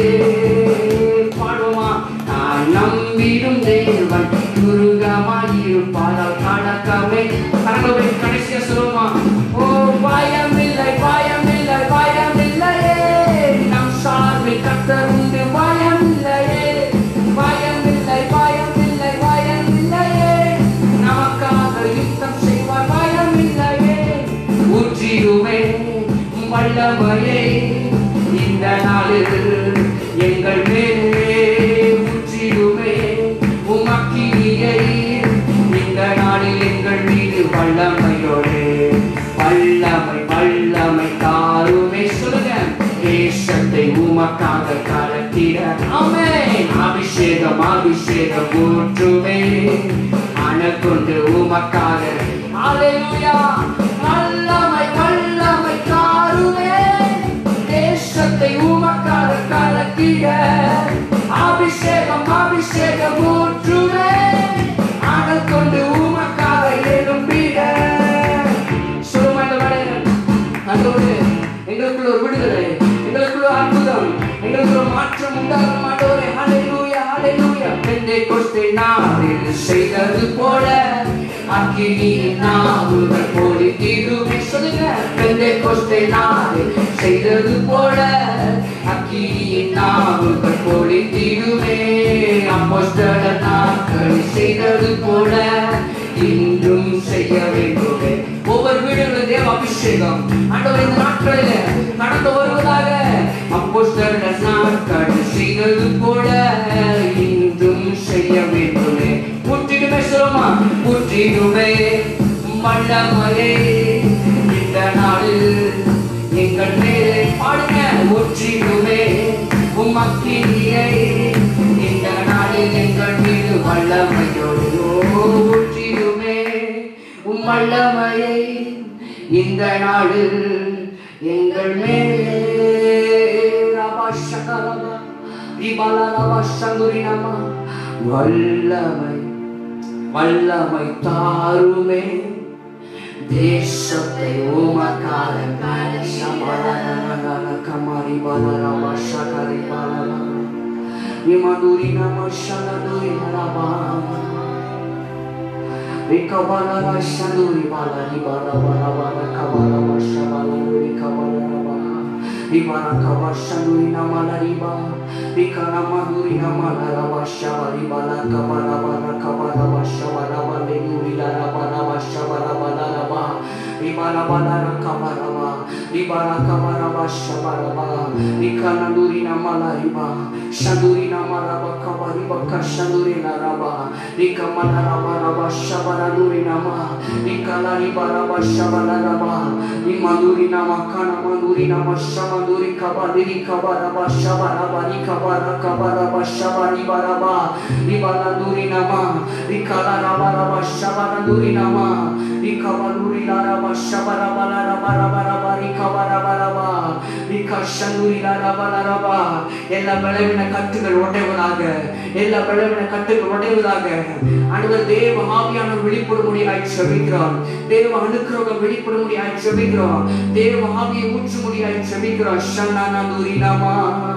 பாடுமா நான் நம்பிடும் தேவன் துருகமாயிருப்பாரால் கடக்கமே கரங்களை கடைசியா சொல்லுமா ஓ பயமில்லை பயமில்லை பயமில்லையே நம் சார்பில் கத்தர் உண்டு பயமில்லையே பயமில்லை பயமில்லை பயமில்லையே நமக்காக யுத்தம் செய்வார் பயமில்லையே ஊற்றிடுமே வல்லமையே இந்த நாளில் எங்கள் மேலே ஊற்றிடுமே உமக்கினியை இந்த நாளில் எங்கள் மீது வல்லமையோடு வல்லமை வல்லமை தாருமே சொல்லுங்க தேசத்தை உமக்காக கலத்திட ஆமென் அபிஷேகம் அபிஷேகம் ஊற்றுமே அணக்கொண்டு உமக்காக ஹalleluya வல்லமை வல்லமை தாருமே தேசத்தை உமக்காக கலக்கிட அபிஷேகம் அபிஷேகம் ஊற்றுமே அனல் கொண்டு உமக்காக எழும்பிட சொல்லுமா இந்த வேலையில் ஆண்டவரே எங்களுக்குள்ள ஒரு விடுதலை எங்களுக்குள்ள ஒரு அற்புதம் எங்களுக்குள்ள ஒரு மாற்றம் உண்டாக மாட்டவரே ஹalleluya ஹalleluya பெந்தே நாளில் செய்தது போல அக்கினி நாவுகள் பொழித்திடுமே சொல்லுங்க பெந்தை கொஸ்தை நாளில் செய்தது போல அக்கினி நாவுகள் பொழித்திடுமே அப்போஸ்தல நாட்கள் செய்தது போல இன்றும் செய்ய வேண்டுமே ஒவ்வொரு வீடுகளில் தேவ அபிஷேகம் ஆண்டவர் இந்த நாட்களில் நடந்து வருவதாக அப்போஸ்தல நாட்கள் செய்தது போல இன்றும் செய்ய வேண்டுமே புற்றிடுமே சொல்லுமா புற்றிடுமே வல்லமையே இந்த நாளில் எங்கள் மேலே பாடுங்க ஒற்றிடுமே உமக்கினியை இந்த நாளில் எங்கள் மீது வல்லமையோடு ஊற்றிடுமே உம் வல்லமையை இந்த நாளில் எங்கள் மேலே ரபா ஷகரபா, ரிபலா ரபா சங்குரினமா, வல்லமை வல்லமை தாருமே தேசத்தை உமக்காக சமரன கமரி பலரப சகரி பலரப இமதுரி நம சனதுரி நரபா Rikabalara shanduri bala ribara bara bara kabara basha bala rikabara raba ribara kaba shanduri namala riba rikana maduri namala raba shabari bala kabara bara kabara basha bala bala nuri la raba raba shabara bala raba ribara bala rakabara ba ribara kabara basha bala ba rikana nuri namala riba shanduri namala raba kabari baka shanduri la raba rikamala raba raba shabara nuri nama rikala riba raba shabara raba rimaduri nama kana manduri nama shamaduri kabali rikaba raba shabara raba rikaba rakaba raba shabara riba raba ribala nuri nama rikala raba raba shabara nuri nama rikaba nuri la raba shabara raba la raba raba raba rikaba raba raba rikashanduri la raba la raba எல்லா பலவீன கட்டுகள் உடைவதாக எல்லா பலவீன கட்டுகள் உடைவதாக ஆண்டவர் தேவ ஆவியானவர் வெளிப்படும்படியாய் செபிக்கிறோம் தேவ அனுக்கிரகம் வெளிப்படும்படியாய் செபிக்கிறோம் தேவ ஆவியை ஊற்றும்படியாய் செபிக்கிறோம் ஷன்னானா நமா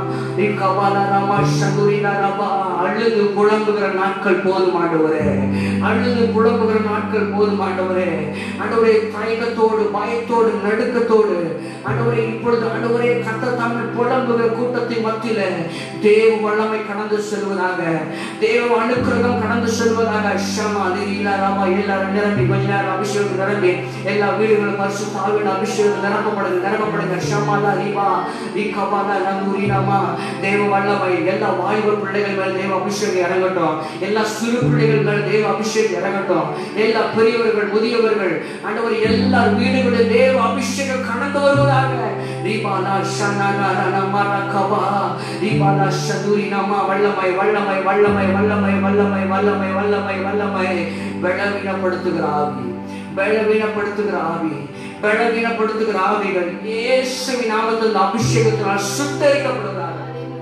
ரிகபாலரமா ஷங்குரிலரபா அழுது புலம்புகிற நாட்கள் போதும் ஆண்டவரே அழுது புலம்புகிற நாட்கள் போதும் ஆண்டவரே ஆண்டவரே தயக்கத்தோடு பயத்தோடு நடுக்கத்தோடு ஆண்டவரே இப்பொழுது ஆண்டவரே கத்த தமிழ் புலம்புகிற கூட்டத்தின் மத்தியில தேவ வல்லமை கடந்து செல்வதாக தேவ அனுக்கிரகம் கடந்து செல்வதாக ஷமா அதிரீலா ராமா எல்லாரும் நிரம்பி கொஞ்ச நேரம் அபிஷேகம் நிரம்பி எல்லா வீடுகளும் பரிசு தாவிட அபிஷேகம் நிரப்பப்படுது நிரப்பப்படுங்க ஷமாலா ரீபா ரீகபாலா நந்தூரி ராமா தேவ வல்லமை எல்லா வாலிப பிள்ளைகள் மேல் தேவ அபிஷேகம் இறங்கட்டும் எல்லா சிறு பிள்ளைகள் மேல் தேவ அபிஷேகம் இறங்கட்டும் எல்லா பெரியவர்கள் முதியவர்கள் ஆண்டவர் எல்லா வீடுகளில் தேவ அபிஷேகம் கடந்து வருவதாக ரீபாலா ஷனானா நமரா கபா ரீபாலா ஷதுரி நாமா வல்லமை வல்லமை வல்லமை வல்லமை வல்லமை வல்லமை வல்லமை வல்லமை பலவீனப்படுத்துகிற ஆவி பலவீனப்படுத்துகிற ஆவி பலவீனப்படுத்துகிற ஆவிகள் இயேசுவின் நாமத்தில் அபிஷேகத்தினால் சுத்தரிக்கப்படுகிறார்கள்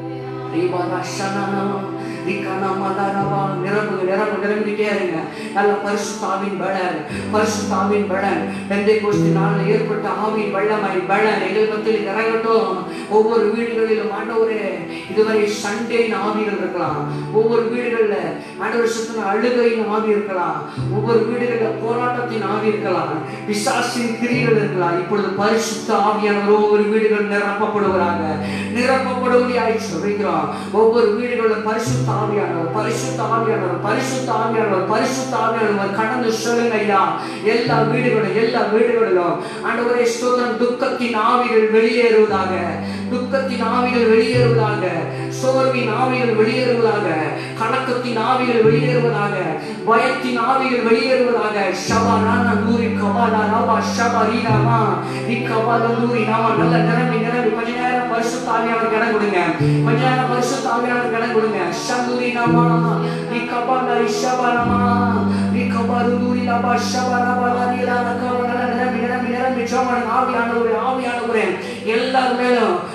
ரீபாலா ஷனானா ரீகானா மலாரவா நிரம்பு நிரம்பு நிரம்பிட்டே இருங்க நல்ல பரிசுத்தாவின் பலன் பரிசுத்தாவின் பலன் பெந்தை கோஷ்டி நாளில் ஏற்பட்ட ஆவின் வல்லமை பலன் எங்கள் மத்தியில் இறங்கட்டும் ஒவ்வொரு வீடுகளிலும் ஆண்டவரே இதுவரை சண்டேயின் ஆவிகள் இருக்கலாம் ஒவ்வொரு வீடுகளில் ஆண்டவர் சுத்தின அழுகையின் ஆவி இருக்கலாம் ஒவ்வொரு வீடுகளில் போராட்டத்தின் ஆவி இருக்கலாம் பிசாசின் கிரிகள் இருக்கலாம் இப்பொழுது பரிசுத்த ஆவியானவர் ஒவ்வொரு வீடுகள் நிரப்பப்படுவராங்க நிரப்பப்படும்படியாய் சொல்கிறோம் ஒவ்வொரு வீடுகளிலும் பரிசுத்த ஆவியானவர் பரிசுத்த ஆவியானவர் பரிசுத்த ஆவியானவர் பரிசுத்த ஆவியானவர் கடந்து சொல்லுங்க ஐயா எல்லா வீடுகளும் எல்லா வீடுகளிலும் ஆண்டவரே ஸ்தோத்திரம் துக்கத்தின் ஆவிகள் வெளியேறுவதாக துக்கத்தின் ஆவிகள் வெளியேறுவதாக சோர்வின் ஆவிகள் வெளியேறுவதாக கலக்கத்தின் ஆவிகள் வெளியேறுவதாக பயத்தின் ஆவிகள் வெளியேறுவதாக ஷபாரான நூரி கபாலா ராபா ஷபரீனாமா ரி கபால நூரி நாமா நல்ல நிரம்பி நிரம்பி கொஞ்ச நேரம் பரிசுத்த ஆவியானவர் இடம் கொடுங்க கொஞ்ச நேரம் பரிசுத்த ஆவியானவர் இடம் கொடுங்க ஷந்தூரி நாமா ரி கபால ரி ஷபரமா ரி கபாரு நூரி லாபா ஷபரமா லாரி லாரா கபால நிரம்பி நிரம்பி நிரம்பி சோமன் ஆவியானவரே ஆவியானவரே எல்லார் மேலும்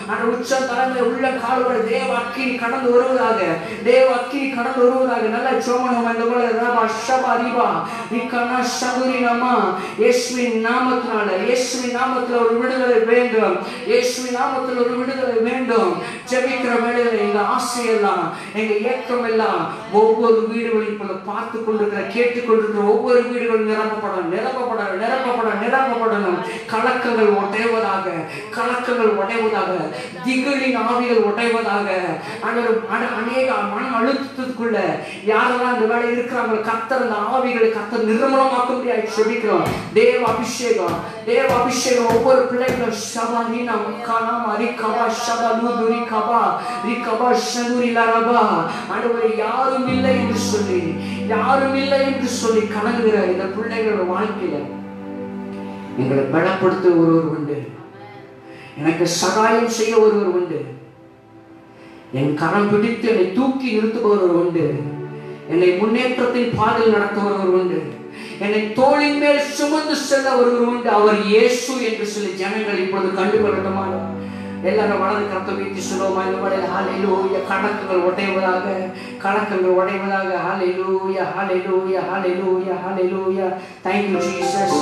அந்த உச்ச தலைமை உள்ள கால்கள் தேவ அக்கினி கடந்து வருவதாக தேவ அக்கினி கடந்து வருவதாக நல்ல சோமனம் இந்த போல ரபா ஷபா ரிபா நிக்கனா ஷபுரி நாமா இயேசுவின் நாமத்தினால இயேசுவின் நாமத்தில் ஒரு விடுதலை வேண்டும் இயேசுவின் நாமத்தில் ஒரு விடுதலை வேண்டும் ஜெபிக்கிற வேளையில எங்க ஆசையெல்லாம் எங்க ஏக்கம் எல்லாம் ஒவ்வொரு வீடுகளையும் இப்ப பார்த்து கொண்டிருக்கிற கேட்டுக் கொண்டிருக்கிற ஒவ்வொரு வீடுகளும் நிரப்பப்படணும் நிரப்பப்படணும் நிரப்பப்படணும் நிரப்பப்படணும் கலக்கங்கள் உடைவதாக கலக்கங்கள் உடைவதாக திகிலின் ஆவிகள் உடைவதாக ஆண்டவர் அன- அநேக மன அழுத்தத்துக்குள்ள யாரெல்லாம் இந்த வேலை இருக்கிறாங்க கத்தர் அந்த ஆவிகளை கத்தர் நிர்மலமாக்க முடியாது செபிக்கிறோம் தேவ அபிஷேகம் தேவ அபிஷேகம் ஒவ்வொரு பிள்ளைகளும் சபா நீனா முக்கானாம் அரிகபா சபா நூதுரி கபா ரிகபா ஷனுரி லரபா ஆண்டவரை யாரும் இல்லை என்று சொல்லி யாரும் இல்லை என்று சொல்லி கலங்குகிற இந்த பிள்ளைகளோட வாழ்க்கையில எங்களை பலப்படுத்த ஒருவர் உண்டு எனக்கு சகாயம் செய்ய ஒருவர் உண்டு என் கரம் பிடித்து என்னை தூக்கி நிறுத்துபவர் உண்டு என்னை முன்னேற்றத்தின் பாதையில் நடத்த ஒருவர் உண்டு என்னை தோளின் மேல் சுமந்து செல்ல ஒருவர் உண்டு அவர் இயேசு என்று சொல்லி ஜனங்கள் இப்பொழுது கண்டுகொள்ளட்டுமா எல்லாரும் வலது கருத்தை வீட்டி சொல்லுவோமா இந்த மாதிரி ஹாலையிலூய கணக்குகள் உடைவதாக கணக்குகள் உடைவதாக ஹாலையிலூய ஹாலையிலூய ஹாலையிலூய ஹாலையிலூய தேங்க்யூ ஜீசஸ்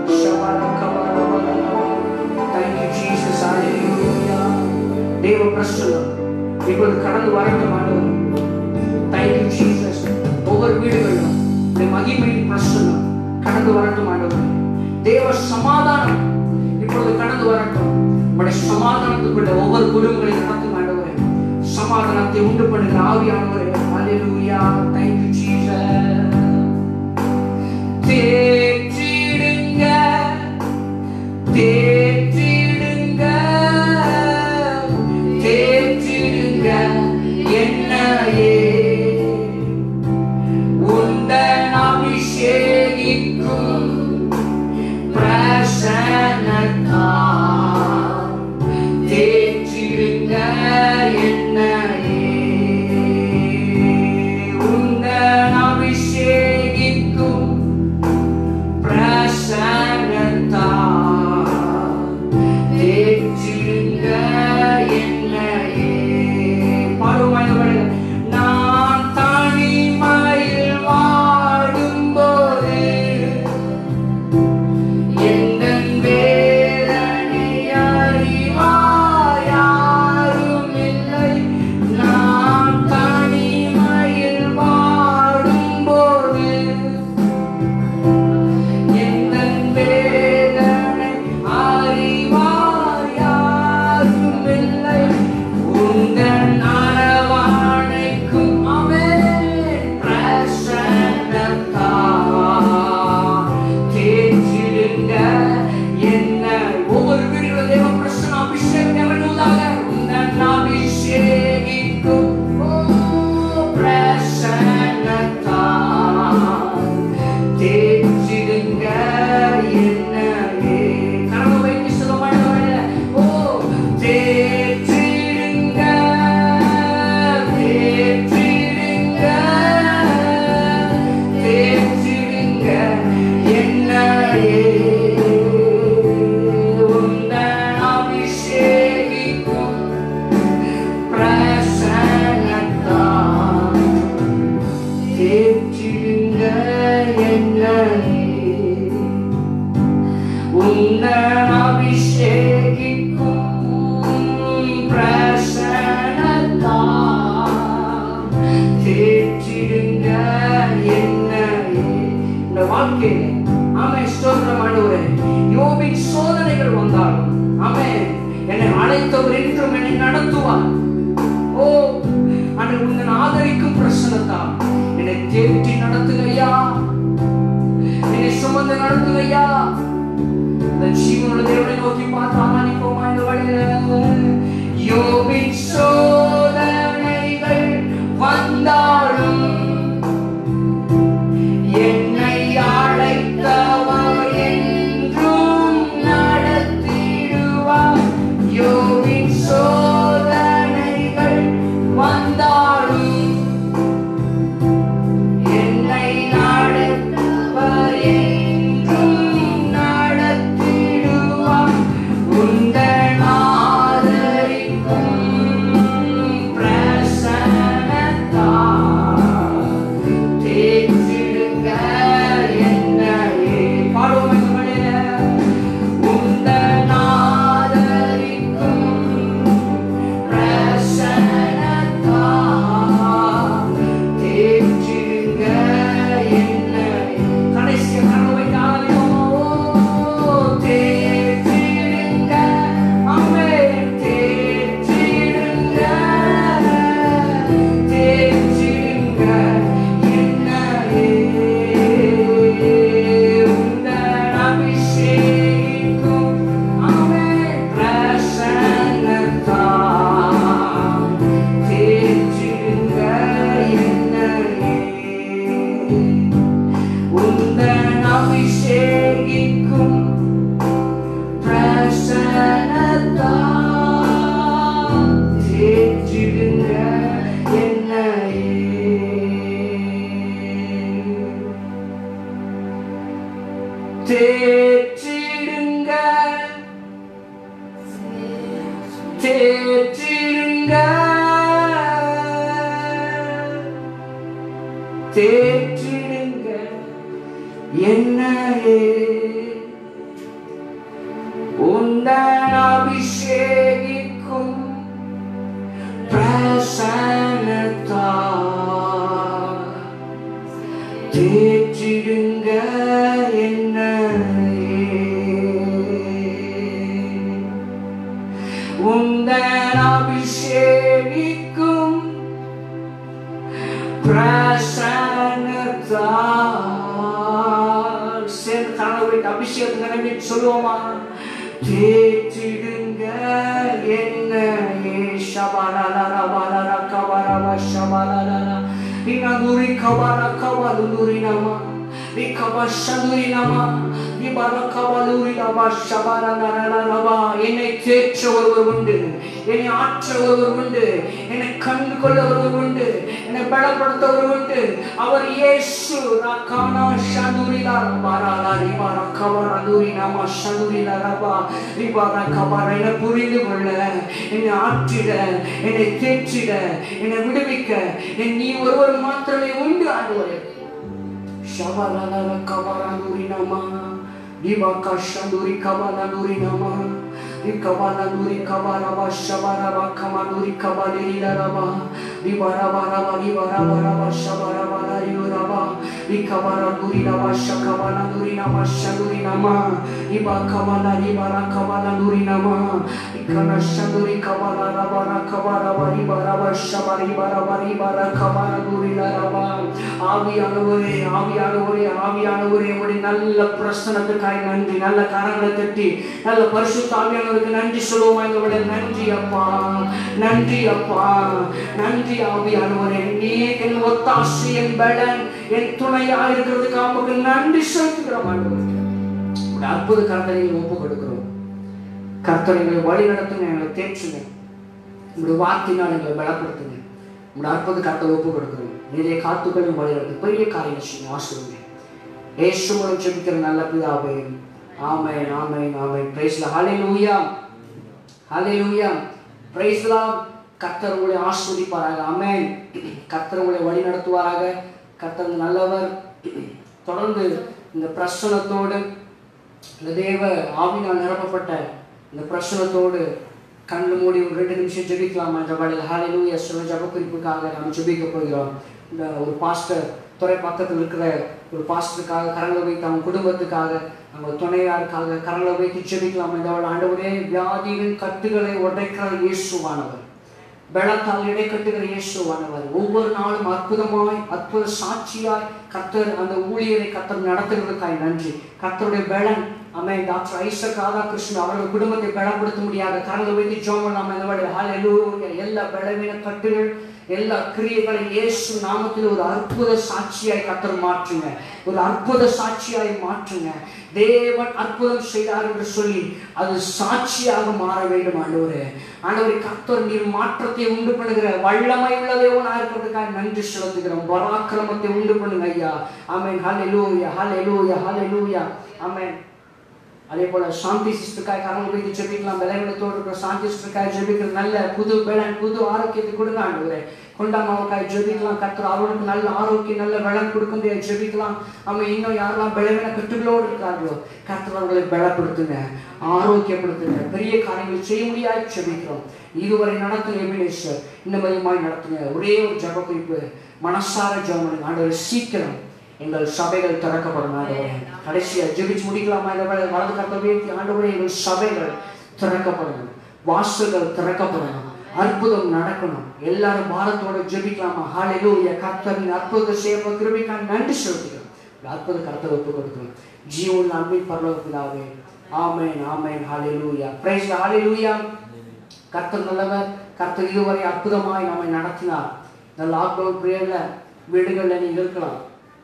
தேங்க்யூ ஜீசஸ் ஹாலையிலூயா தேவ பிரசன்னம் இப்பொழுது கடந்து வரட்டும் ஆண்டவர் தேங்க்யூ ஜீசஸ் ஒவ்வொரு வீடுகளிலும் இந்த மகிமையின் பிரசன்னம் கடந்து வரட்டும் ஆண்டவர் தேவ சமாதானம் இப்பொழுது கடந்து வரட்டும் உடைய சமாதானத்துக்குள்ள ஒவ்வொரு குடும்பங்களையும் நடத்தும் ஆண்டவரே சமாதானத்தை உண்டு பண்ணுகிற ஆவியானவரே ஹalleluya thank you jesus தேற்றிடுங்க தேற்றிடுங்க தேற்றிடுங்க என்னையே உந்தன் அபிஷேகிக்கும் பிரசன்னத்தா தேற்றிடுங்க என்னையே உந்தன் அபிஷேகிக்கும் பிரசன்னத்தா தேற்றிடுங்க என்னையே பாடுமாய் நான் தனிமையில் வாடும்போது எந்தன் வேதனை அறிவார் யாரும் இல்லை. நான் தனிமையில் வாடும்போது எந்தன் வேதனை அறிவார் யாரும் இல்லை. உந்தன் அரவணைக்கும் அமேன் பிரசன்னத்தால் தேற்றிடுங்க என்ன ஒவ்வொரு வீடுகளும் தேவ பிரசன்ன அபிஷேகம் இறங்குவதாக உந்தன் அபிஷேகிக்கும் ஓ பிரசன்னத்தால் தேற்றிடுங்க என்னையே கனவு வைத்து சொல்ல மாட்டவர்கள ஓ தேற்றிடுங்க தேற்றிடுங்க தேற்றிடுங்க என்னையே உந்தன் அபிஷேகிக்கும் பிரசன்னத்தால் தேற்றிடுங்க என்னையே உந்தன் அபிஷேகிக்கும் பிரசன்னத்தால் தேற்றிடுங்க என்னையே இந்த வாழ்க்கையில ஆமே ஸ்தோத்திரம் ஆண்டவரே யோபின் சோதனைகள் வந்தாலும் ஆமே என்னை அழைத்தவர் என்றும் என்னை நடத்துவார் ஓ அன்று உங்கள் ஆதரிக்கும் பிரசனத்தால் என்னை தேற்றி நடத்துகையா என்னை சுமந்து நடத்துகையா இந்த ஜீவனோட தேவனை நோக்கி பார்த்து ஆராதிப்போமா இந்த வழியில யோபின் சோதனைகள் வந்தாலும் என்னை அழைத்தவர் என்றும் நடத்திடுவார் யோபின் சோதனைகள் வந்தாலும் என்னை நடத்தவர் என்றும் நடத்திடுவார் உந்தன் ஆதரிக்கும் உந்தன் அபிஷேகிக்கும் பிரசனத்தால் தேற்றிடுங்க என்னையே தேற்றிடுங்க தேற்றிடுங்க தேற்றிடுங்க என்னையே உந்தன் அபிஷேகிக்கும் பிரசனத்தால் தேற்றிடுங்க என்னையே உந்தன் அபிஷேகிக்கும் பிரசன்னத்தால் சேர்ந்து கணவருக்கு அபிஷேகம் நினைவு சொல்லுவோமா தேற்றிடுங்க என்னையே ஷபாலாலா பாலாலா கபாலாபா ஷபாலாலா இனதுரி கபாலா கபாலுரி நமா விகபா சதுரி நமா விபால கபாலுரி நமா ஷபாலாலா என்னை தேற்ற ஒருவர் உண்டு என்னை ஆற்ற ஒருவர் உண்டு என்னை கண்டு கொள்ள ஒருவர் உண்டு என்னை பலப்படுத்த ஒருவர் உண்டு அவர் இயேசு ரகானா ஷதுரிலா பாராலா ரிபாரா கபாரா தூரி நாமா ஷதுரிலா ரபா ரிபாரா கபாரா என்னை புரிந்து கொள்ள என்னை ஆற்றிட என்னை தேற்றிட என்னை விடுவிக்க என் நீ ஒருவர் மாத்திரமே உண்டு ஆண்டவரே Shabalala kabalanduri nama. Dibaka shanduri kabalanduri nama. Dikabalanduri kabaraba shabaraba kamaluri kabaliri laraba. Dibaraba raba dibaraba raba shabaraba lariraba. Dikabalanduri nama shakabalanduri nama shanduri nama. Dibakabala dibara kabalanduri nama. Dikana shanduri kabala raba kabaraba dibaraba shabari baraba dibara kabalanduri laraba. ஆவியானவரே ஆவியானவரே ஆவியானவரே உடைய நல்ல பிரசனத்துக்காய் நன்றி நல்ல கரங்களை தட்டி நல்ல பரிசுத்த ஆவியானவருக்கு நன்றி சொல்லுவோமா எங்களுடைய நன்றி அப்பா நன்றி அப்பா நன்றி ஆவியானவரே நீ என் ஒத்தாசி என் பலன் என் துணையா இருக்கிறதுக்கு நமக்கு நன்றி செலுத்துகிறோம் ஆண்டவரே உடைய அற்புத கரங்களை ஒப்பு கொடுக்கிறோம் கர்த்தர் எங்களை வழி நடத்துங்க எங்களை தேற்றுங்க உங்களுடைய வார்த்தையினால் எங்களை பலப்படுத்துங்க உங்களுடைய அற்புத கருத்தை ஒப்பு கொடுக்கிறோம் நிறைய காத்துக்களும் வழிநடத்து பெரிய காரியம் செய்யுங்க ஆசிரியங்க ஏசு மூலம் ஜெபிக்கிற நல்ல பிதாவே ஆமென் ஆமென் ஆமென் பிரைஸ்ல ஹalleluya ஹalleluya பிரைஸ்ல கர்த்தர் உங்களை ஆசீர்வதிப்பாராக ஆமென் கர்த்தர் உங்களை வழி நடத்துவாராக கர்த்தர் நல்லவர் தொடர்ந்து இந்த பிரசனத்தோடு இந்த தேவ ஆவினால் நிரப்பப்பட்ட இந்த பிரசனத்தோடு கண்ணு மூடி ஒரு ரெண்டு நிமிஷம் ஜெபிக்கலாமா என்ற வேலையில் ஹalleluya சொல்ல ஜெப குறிப்புக்காக நாம் ஜெபிக்க போகிறோம் இந்த ஒரு பாஸ்டர் துறை பக்கத்தில் இருக்கிற ஒரு பாஸ்டருக்காக கரங்களை வைத்து அவங்க குடும்பத்துக்காக அவங்க துணையாருக்காக கரங்களை வைத்து ஜெபிக்கலாம் இந்த ஆண்டவரே வியாதியின் கட்டுகளை உடைக்கிற இயேசுவானவர் பலத்தால் இடைக்கட்டுகிற இயேசுவானவர் ஒவ்வொரு நாளும் அற்புதமாய் அற்புத சாட்சியாய் கர்த்தர் அந்த ஊழியரை கர்த்தர் நடத்துகிறதுக்காய் நன்றி கர்த்தருடைய பலன் அமை டாக்டர் ஐசக் ராதாகிருஷ்ணன் அவர்கள் குடும்பத்தை பலப்படுத்த முடியாத கரங்களை வைத்து ஜோம் பண்ணாம இந்த வழி ஹalleluya எல்லா பலவீன கட்டுகள் எல்லா கிரியைகளையும் இயேசு நாமத்தில் ஒரு அற்புத சாட்சியாய் கர்த்தர் மாற்றுங்க ஒரு அற்புத சாட்சியாய் மாற்றுங்க தேவன் அற்புதம் செய்தார் என்று சொல்லி அது சாட்சியாக மாற வேண்டும் ஆண்டவரே ஆண்டவரே கர்த்தர் நீர் மாற்றத்தை உண்டு பண்ணுகிற வல்லமை உள்ள தேவனாக இருக்கிறதுக்காக நன்றி செலுத்துகிறோம் பராக்கிரமத்தை உண்டு பண்ணுங்க ஐயா ஆமென் ஹalleluya ஹalleluya ஹalleluya ஆமென் அதே போல சாந்தி சிஸ்டருக்காய் கரங்கள் வைத்து ஜெபிக்கலாம் பலவீனத்தோடு இருக்கிற சாந்தி சிஸ்டருக்காய் ஜெபிக்கிற நல்ல புது பலன் புது ஆரோக்கியத்தை கொடுங்க ஆண்டவரே கொண்டாமாவுக்காய் ஜெபிக்கலாம் கர்த்தர் அவனுக்கு நல்ல ஆரோக்கியம் நல்ல பலன் கொடுக்க முடியாது ஜெபிக்கலாம் அவன் இன்னும் யாரெல்லாம் பலவீன கட்டுகளோடு இருக்கார்களோ கர்த்தர் அவர்களை பலப்படுத்துங்க ஆரோக்கியப்படுத்துங்க பெரிய காரியங்களை செய்ய முடியாது ஜெபிக்கிறோம் இதுவரை நடத்துங்க எபினேஸ்வர் இந்த மாதிரிமாய் நடத்துங்க ஒரே ஒரு ஜப குறிப்பு மனசார ஜெபம் ஆண்டவர் சீக்கிரம் எங்கள் சபைகள் திறக்கப்படும் ஆண்டவரே கடைசியா ஜெபிச்சு முடிக்கலாமா இந்த வேளை வலது கருத்தை உயர்த்தி ஆண்டவரே எங்கள் சபைகள் திறக்கப்படணும் வாசல்கள் திறக்கப்படணும் அற்புதம் நடக்கணும் எல்லாரும் பாரத்தோட ஜெபிக்கலாமா ஹalleluya கர்த்தரின் அற்புத சேவை கிருபைக்காக நன்றி செலுத்துகிறோம் இந்த அற்புத கருத்தை ஒப்பு கொடுக்கிறோம் ஜீவன் அன்பின் பரலோக பிதாவே ஆமென் ஆமென் ஹalleluya பிரைஸ் ஹalleluya கர்த்தர் நல்லவர் கர்த்தர் இதுவரை அற்புதமாய் நம்மை நடத்தினார் இந்த லாக்டவுன் பீரியட்ல வீடுகளில் நீங்கள் இருக்கலாம்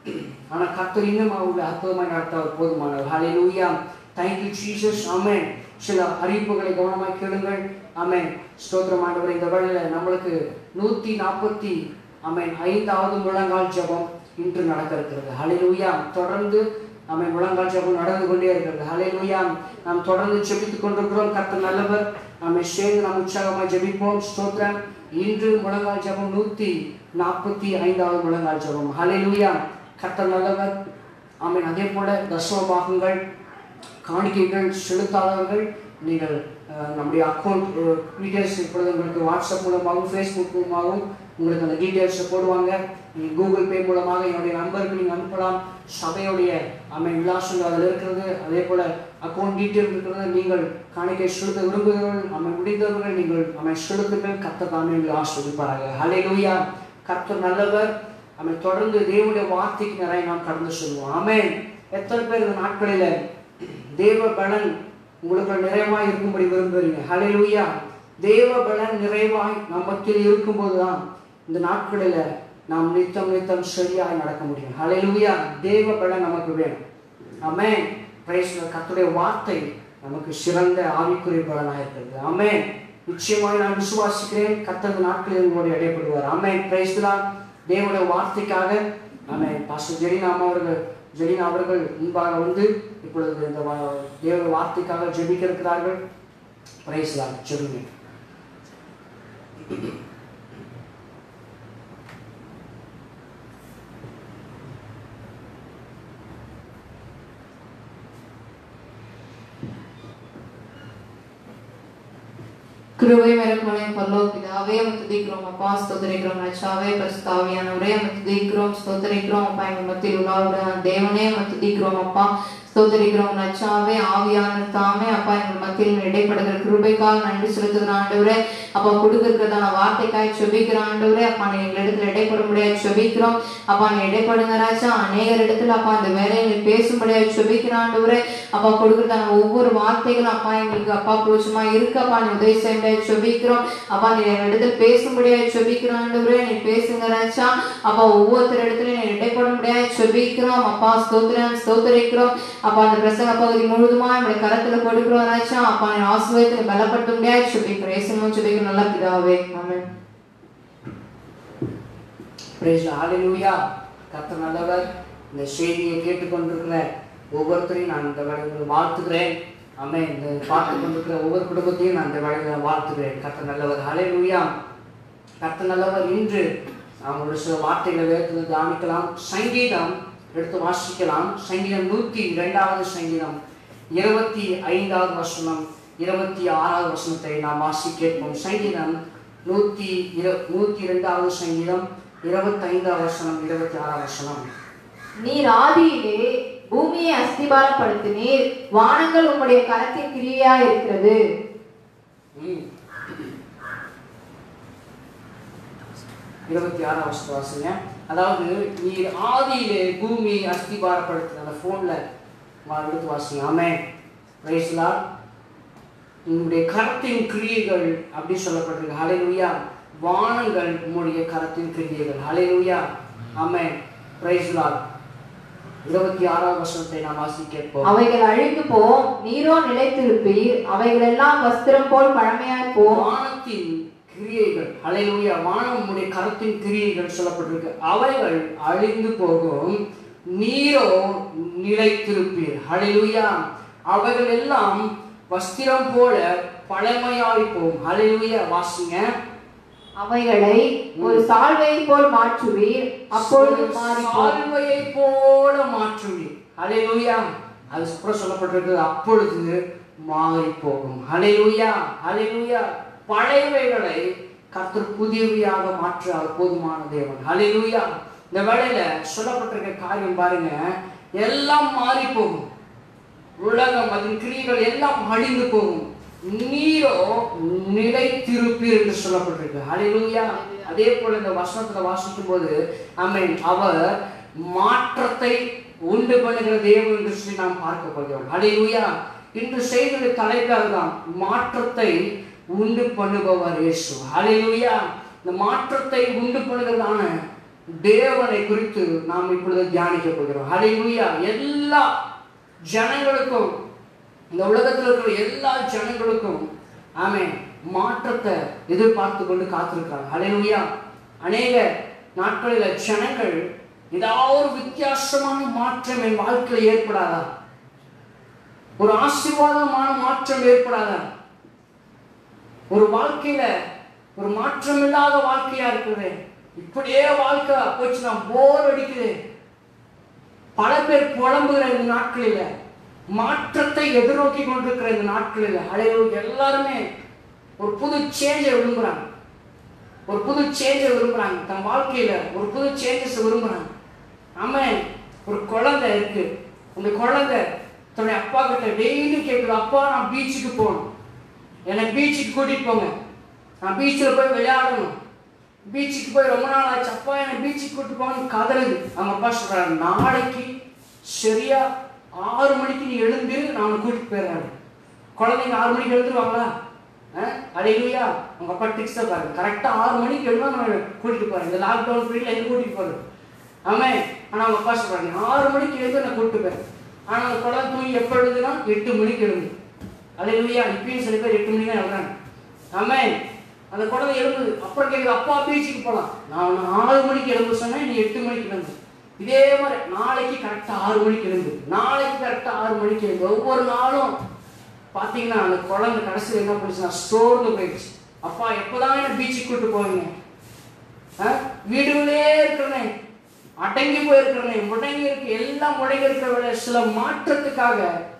ஆனா கர்த்தர் இன்னும் அவங்களை அற்புதமாய் நடத்த அவர் போதுமானவர் ஹalleluya thank you ஜீசஸ் ஆமென் சில அறிவிப்புகளை கவனமாய் கேளுங்கள் ஆமென் ஸ்தோத்திரம் ஆண்டவர் இந்த வேளையில நம்மளுக்கு நூத்தி நாற்பத்தி ஆமென் ஐந்தாவது முழங்கால் ஜெபம் இன்று நடக்க இருக்கிறது ஹalleluya தொடர்ந்து ஆமென் முழங்கால் ஜெபம் நடந்து கொண்டே இருக்கிறது ஹalleluya நாம் தொடர்ந்து ஜெபித்துக் கொண்டிருக்கிறோம் கர்த்தர் நல்லவர் நாம சேர்ந்து நாம் உற்சாகமாய் ஜெபிப்போம் ஸ்தோத்திரம் இன்று முழங்கால் ஜெபம் நூத்தி நாற்பத்தி ஐந்தாவது முழங்கால் ஜெபம் ஹalleluya கர்த்தர் நல்லவர் ஆமென் அதே போல தசமபாகங்கள் காணிக்கைகள் செலுத்தாதவர்கள் நீங்கள் அஹ், நம்முடைய அக்கௌண்ட் டீட்டெயில்ஸ் இப்பொழுது உங்களுக்கு வாட்ஸ்அப் மூலமாகவும் ஃபேஸ்புக் மூலமாகவும் உங்களுக்கு அந்த டீட்டெயில்ஸை போடுவாங்க நீங்கள் கூகுள் பே மூலமாக என்னுடைய நம்பருக்கு நீங்கள் அனுப்பலாம் சபையுடைய அமை விலாசங்கள் அதில் இருக்கிறது அதே போல் அக்கௌண்ட் டீட்டெயில் இருக்கிறது நீங்கள் காணிக்கை செலுத்த விரும்புகிறவர்கள் அமை முடிந்தவர்கள் நீங்கள் அமை செலுத்துங்கள் கத்த தாமே உங்களை ஆஸ்வதிப்பார்கள் ஹalleluya கர்த்தர் நல்லவர் அமை தொடர்ந்து தேவனுடைய வார்த்தைக்கு நிறைய நாம் கடந்து செல்வோம் ஆமென் எத்தனை பேர் இந்த நாட்களில் தேவ பலன் உங்களுக்கு நிறைவாய் இருக்கும்படி விரும்புகிறீங்க ஹalleluya தேவ பலன் நிறைவாய் நம் மத்தியில் இருக்கும்போது தான் இந்த நாட்களில் நாம் நித்தம் நித்தம் சரியாய் நடக்க முடியும் ஹalleluya தேவ பலன் நமக்கு வேணும் ஆமென் பிரைஸ் கர்த்தருடைய வார்த்தை நமக்கு சிறந்த ஆவிக்குரிய பலனாக இருக்கிறது ஆமென் நிச்சயமாய் நான் விசுவாசிக்கிறேன் கர்த்தர் நாட்களில் உங்களோடு இடைப்படுவார் ஆமென் பிரைஸ் தேவனுடைய வார்த்தைக்காக ஆமென் பாஸ்டர் ஜெரினா அம்மா அவர்கள் ஜெரினா அவர்கள் முன்பாக வந்து இப்பொழுது இந்த வா- தேவ வார்த்தைக்காக ஜெபிக்க இருக்கிறார்கள் பிரைஸ்லாம் ஜெபிங்க கிருபை மரக்கமலை பல்லோ பிதாவே உம்மை துதிக்கிறோம் அப்பா ஸ்தோத்திரிக்கிறோம் ரச்சாவே பரிசுத்தாவியானவரே உம்மை துதிக்கிறோம் ஸ்தோத்திரிக்கிறோம் அப்பா எங்கள் மத்தியில் உலாவுற தேவனே உம்மை துதிக்கிறோம் அப்பா ஸ்தோத்திரிக்கிறோம் ரச்சாவே ஆவியானவர் தாமே அப்பா எங்கள் மத்தியில் இடைப்படுகிற கிருபைக்காக நன்றி செலுத்துகிற ஆண்டவரே அப்பா கொடுக்கிறதான வார்த்தைக்காய் செபிக்கிற ஆண்டவரே அப்பா நீ எங்கள் இடத்துல இடைப்பட முடியாது செபிக்கிறோம் அப்பா நீ இடைப்படுங்க ராஜா அநேகர் இடத்துல அப்பா அந்த வேலையை நீ பேசும்படியாக செபிக்கிற ஆண்டவரே அப்பா கொடுக்கிறதான ஒவ்வொரு வார்த்தைகளும் அப்பா எங்களுக்கு அப்பா பிரோச்சமா இருக்கு அப்பா நீ உதவி செய்ய முடியாது செபிக்கிறோம் அப்பா நீ எங்க இடத்துல பேசும்படியாக செபிக்கிற ஆண்டவரே நீ பேசுங்க ராஜா அப்பா ஒவ்வொருத்தர் இடத்துல நீ இடைப்பட முடியாது செபிக்கிறோம் அப்பா ஸ்தோத்திரம் ஸ்தோத்திரிக்கிறோம் அப்பா அந்த பிரசங்க பகுதி முழுதுமா நம்முடைய கரத்துல கொடுக்கிறோம் ராஜா அப்பா நீ ஆசிரியத்தில் பலப்படுத்த முடியாது செபிக்கிறோம் ஏசுமும் செபிக்கிறோம் நல்ல பிதாவே ஆமென் பிரைஸ் ஹalleluya கர்த்தர் நல்லவர் இந்த செய்தியை கேட்டுக்கொண்டிருக்கிற ஒவ்வொருத்தரையும் நான் இந்த வேலையில் வாழ்த்துகிறேன் ஆமென் இந்த பார்த்து கொண்டிருக்கிற ஒவ்வொரு குடும்பத்தையும் நான் இந்த வேலையில் வாழ்த்துகிறேன் கர்த்தர் நல்லவர் ஹalleluya கர்த்தர் நல்லவர் இன்று நாம் ஒரு சில வார்த்தைகளை வேறு தியானிக்கலாம் சங்கீதம் எடுத்து வாசிக்கலாம் சங்கீதம் நூற்றி இரண்டாவது சங்கீதம் இருபத்தி ஐந்தாவது வசனம் இருபத்தி ஆறாவது வசனத்தை நாம் வாசி கேட்போம் சங்கீதம் நூற்றி இர நூற்றி இரண்டாவது சங்கீதம் இருபத்தைந்தாவது வசனம் இருபத்தி ஆறாவது வசனம் நீர் ஆதியிலே பூமியை அஸ்திபாரப்படுத்தினீர் வானங்கள் உம்முடைய கரத்தின் கிரியா இருக்கிறது ம். இருபத்தி ஆறாம் வருஷத்து வாசிங்க அதாவது நீர் ஆதியிலே பூமி அஸ்திபாரப்படுத்தின அந்த ஃபோனில் எடுத்து வாசிங்க ஆமே ரைஸ்லா உங்களுடைய கரத்தின் கிரியைகள் அப்படி சொல்லப்பட்டிருக்கு ஹalleluya வானங்கள் உம்முடைய கரத்தின் கிரியைகள் ஹalleluya ஆமே பிரைஸ்லா இருபத்தி ஆறாம் வருஷத்தை நாம் வாசி கேட்போம் அவைகள் அழிந்து போம் நீரோ நிலைத்திருப்பீர் அவைகள் எல்லாம் வஸ்திரம் போல் பழமையாய் போம் வானத்தின் கிரியைகள் ஹalleluya வானம் உம்முடைய கரத்தின் கிரியைகள் சொல்லப்பட்டிருக்கு அவைகள் அழிந்து போகும் நீரோ நிலைத்திருப்பீர் ஹalleluya அவைகள் எல்லாம் வஸ்திரம் போல பழமையாய் போகும் ஹalleluya வாசிங்க அவைகளை ஒரு சால்வையை போல் மாற்றுவீர் அப்பொழுது மாறி போம். சால்வையை போல மாற்றுவீர் ஹalleluya அது அப்புறம் சொல்லப்பட்டிருக்கு அப்பொழுது மாறி போகும் ஹalleluya ஹalleluya பழையவைகளை கர்த்தர் புதியவையாக மாற்ற அவர் போதுமான தேவன் ஹalleluya இந்த வேளையில சொல்லப்பட்டிருக்க காரியம் பாருங்க எல்லாம் மாறி போகும் உலகம் அதன் கிரியைகள் எல்லாம் அழிந்து போகும் நீரோ நிலைத்திருப்பீர் என்று சொல்லப்பட்டிருக்கு ஹalleluya அதே போல இந்த வசனத்துல வாசிக்கும் போது ஆமென் அவர் மாற்றத்தை உண்டு பண்ணுகிற தேவன் என்று சொல்லி நாம் பார்க்க போகிறோம் ஹalleluya இன்று செய்திയുടെ தலைப்பாக தான் மாற்றத்தை உண்டு பண்ணுபவர் இயேசு ஹalleluya இந்த மாற்றத்தை உண்டு பண்ணுகிறதான தேவனை குறித்து நாம் இப்பொழுது தியானிக்க போகிறோம் ஹalleluya எல்லா ஜனங்களுக்கும் இந்த உலகத்தில் இருக்கிற எல்லா ஜனங்களுக்கும் ஆமென் மாற்றத்தை எதிர்பார்த்து கொண்டு காத்திருக்கிறாங்க ஹalleluya அநேக நாட்களில் ஜனங்கள் ஏதாவது ஒரு வித்தியாசமான மாற்றம் என் வாழ்க்கையில் ஏற்படாதா ஒரு ஆசீர்வாதமான மாற்றம் ஏற்படாதா ஒரு வாழ்க்கையில ஒரு மாற்றம் இல்லாத வாழ்க்கையா இருக்குது இப்படியே வாழ்க்கை போச்சு நான் போர் அடிக்குது பல பேர் புலம்புகிற இந்த நாட்களில் மாற்றத்தை எதிர்நோக்கி கொண்டிருக்கிற இந்த நாட்களில் அழைவு எல்லாருமே ஒரு புது சேஞ்சை விரும்புறாங்க ஒரு புது சேஞ்சை விரும்புறாங்க தன் வாழ்க்கையில ஒரு புது சேஞ்சஸ் விரும்புறாங்க ஆமாம் ஒரு குழந்தை இருக்கு அந்த குழந்தை தன்னுடைய அப்பா கிட்ட டெய்லி கேட்குது அப்பா நான் பீச்சுக்கு போகணும் என்னை பீச்சுக்கு கூட்டிட்டு போங்க நான் பீச்சில் போய் விளையாடணும் பீச்சுக்கு போய் ரொம்ப நாள் ஆச்சு அப்பா என்னை பீச்சுக்கு கூட்டிட்டு போங்கன்னு கதறுது அவங்க அப்பா சொல்றாரு நாளைக்கு சரியா ஆறு மணிக்கு நீ எழுந்திரு நான் உன்னை கூட்டிட்டு போயிடுறாரு குழந்தைங்க ஆறு மணிக்கு எழுந்துருவாங்களா அடையிலையா அவங்க அப்பா டிக்ஸ் பாருங்க கரெக்டாக ஆறு மணிக்கு எழுந்தா நான் கூட்டிட்டு போறேன் இந்த லாக்டவுன் பீரியட்ல எங்க கூட்டிட்டு போறது ஆமே ஆனா அவங்க அப்பா சொல்றாங்க ஆறு மணிக்கு எழுந்து நான் கூட்டிட்டு போறேன் ஆனா அந்த குழந்தை தூங்கி எப்போ எழுதுனா எட்டு மணிக்கு எழுந்து அலையிலையா இப்பயும் சில பேர் எட்டு மணிக்கு தான் எழுதுறாங்க ஆமே அந்த குழந்தை எழும்புது அப்புறம் கேட்குது அப்பா பீச்சுக்கு போகலாம் நான் உன்னை ஆறு மணிக்கு எழும்ப சொன்னேன் நீ எட்டு மணிக்கு எழுந்து இதே மாதிரி நாளைக்கு கரெக்டாக ஆறு மணிக்கு எழுந்து நாளைக்கு கரெக்டாக ஆறு மணிக்கு எழுந்து ஒவ்வொரு நாளும் பார்த்தீங்கன்னா அந்த குழந்தை கடைசியில் என்ன பண்ணுச்சுன்னா சோர்ந்து போயிடுச்சு அப்பா எப்போதான் என்ன பீச்சுக்கு கூட்டு போவீங்க ஆ? வீடுகளே இருக்கிறனே அடங்கி போயிருக்கிறனே முடங்கி இருக்கு எல்லாம் முடங்கி இருக்கிற வேலை சில மாற்றத்துக்காக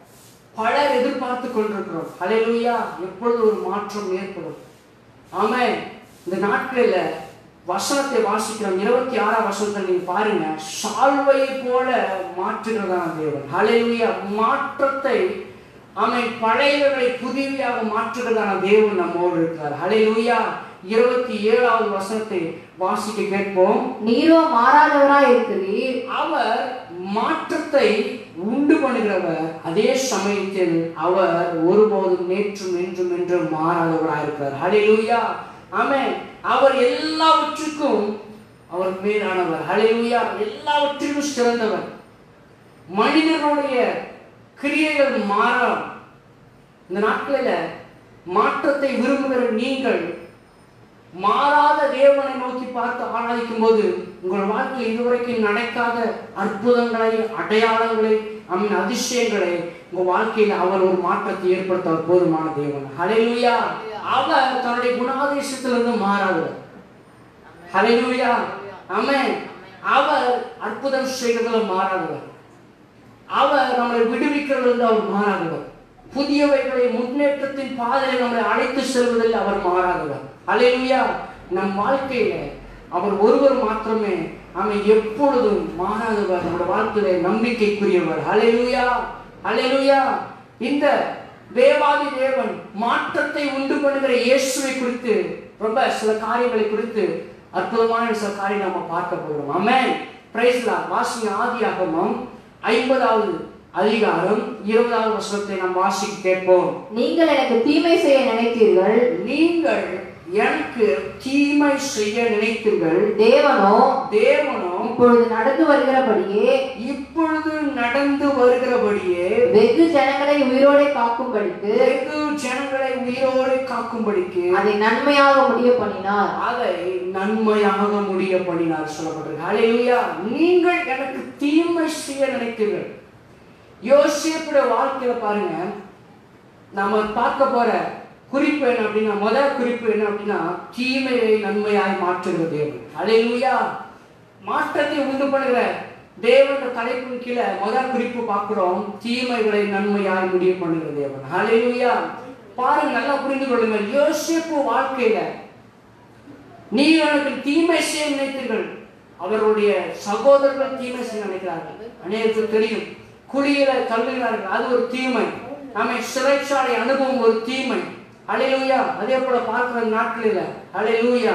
பலர் எதிர்பார்த்து கொண்டிருக்கிறோம் ஹalleluya எப்பொழுது ஒரு மாற்றம் ஏற்படும் ஆமென் இந்த நாட்களில் வசனத்தை வாசிக்கிறோம் இருபத்தி ஆறாம் வசனத்தில் நீங்க பாருங்க சால்வையை போல மாற்றுகிறதான தேவன் ஹalleluya மாற்றத்தை ஆமென் பழையவர்களை புதியவையாக மாற்றுகிறதான தேவன் நம்மோடு இருக்கிறார் ஹalleluya இருபத்தி ஏழாவது வசனத்தை வாசிக்க கேட்போம் நீரோ மாறாதவராய் இருக்கிறீர் அவர் மாற்றத்தை உண்டு பண்ணுகிறவர் அதே சமயத்தில் அவர் ஒருபோதும் நேற்றும் என்றும் என்றும் மாறாதவராக இருக்கிறார் ஹalleluya ஆமென் அவர் எல்லாவற்றுக்கும் அவர் மேலானவர் ஹalleluya எல்லாவற்றிலும் சிறந்தவர் மனிதனுடைய கிரியைகள் மாறாம் இந்த நாட்களில் மாற்றத்தை விரும்புகிற நீங்கள் மாறாத தேவனை நோக்கி பார்த்து ஆராதிக்கும் போது உங்கள் வாழ்க்கையில் இதுவரைக்கும் நடக்காத அற்புதங்களை அடையாளங்களை அம்மின் அதிசயங்களை உங்க வாழ்க்கையில் அவர் ஒரு மாற்றத்தை ஏற்படுத்த அவர் போதுமான தேவன் ஹalleluya அவர் தன்னுடைய குணாதிசயத்திலிருந்து மாறாதவர் ஹalleluya ஆமென் அவர் அற்புதம் செய்கிறதுல மாறாதவர் அவர் நம்மளை விடுவிக்கிறதிலிருந்து அவர் மாறாதவர் புதியவைகளை முன்னேற்றத்தின் பாதையில் நம்மளை அழைத்து செல்வதில் அவர் மாறாதவர் ஹalleluya நம் வாழ்க்கையில அவர் ஒருவர் மாத்திரமே அவன் எப்பொழுதும் மாறாதவர் நம்முடைய வாழ்க்கையில நம்பிக்கைக்குரியவர் ஹalleluya ஹalleluya இந்த தேவாதி தேவன் மாற்றத்தை உண்டு பண்ணுகிற இயேசுவை குறித்து ரொம்ப சில காரியங்களை குறித்து அற்புதமான சில காரியம் நம்ம பார்க்க போகிறோம் ஆமென் பிரைஸ் லார்ட் வாசிங்க ஆதியாகமம் ஐம்பதாவது அதிகாரம் இருபதாவது வசனத்தை நாம் வாசிக்க கேட்போம் நீங்கள் எனக்கு தீமை செய்ய நினைத்தீர்கள் நீங்கள் எனக்கு தீமை செய்ய நினைத்தீர்கள் தேவனோ தேவனோ இப்பொழுது நடந்து வருகிறபடியே இப்பொழுது நடந்து வருகிறபடியே வெகு ஜனங்களை உயிரோടെ காக்கும்படிக்கு வெகு ஜனங்களை உயிரோடு காக்கும்படிக்கு அதை நன்மையாக முடிய பண்ணினார் அதை நன்மையாக முடிய பண்ணினார் சொல்லப்பட்டிருக்கு ஹalleluya நீங்கள் எனக்கு தீமை செய்ய நினைத்தீர்கள் யோசிப்புடைய வாழ்க்கையில பாருங்க நம்ம பார்க்க போற குறிப்பு என்ன அப்படின்னா முதல் குறிப்பு என்ன அப்படின்னா தீமையை நன்மையாய் மாற்றுகிற தேவன் ஹalleluya மாற்றத்தை உண்டு பண்ணுகிற தேவன் தலைப்பின் கீழே முதல் குறிப்பு பார்க்கிறோம் தீமைகளை நன்மையாய் முடிவு பண்ணுகிற தேவன் ஹalleluya பாருங்க நல்லா புரிந்து கொள்ளுங்கள் யோசிப்பு வாழ்க்கையில நீங்கள் எனக்கு தீமை செய்ய நினைத்தீர்கள் அவருடைய சகோதரர்கள் தீமை செய்ய நினைக்கிறார்கள் அநேகருக்கு தெரியும் குழியில தள்ளுகிறார்கள் அது ஒரு தீமை நம்மை சிறைச்சாலை அனுபவம் ஒரு தீமை அலையூயா அதே போல பார்க்கிற நாட்களில் அலையூயா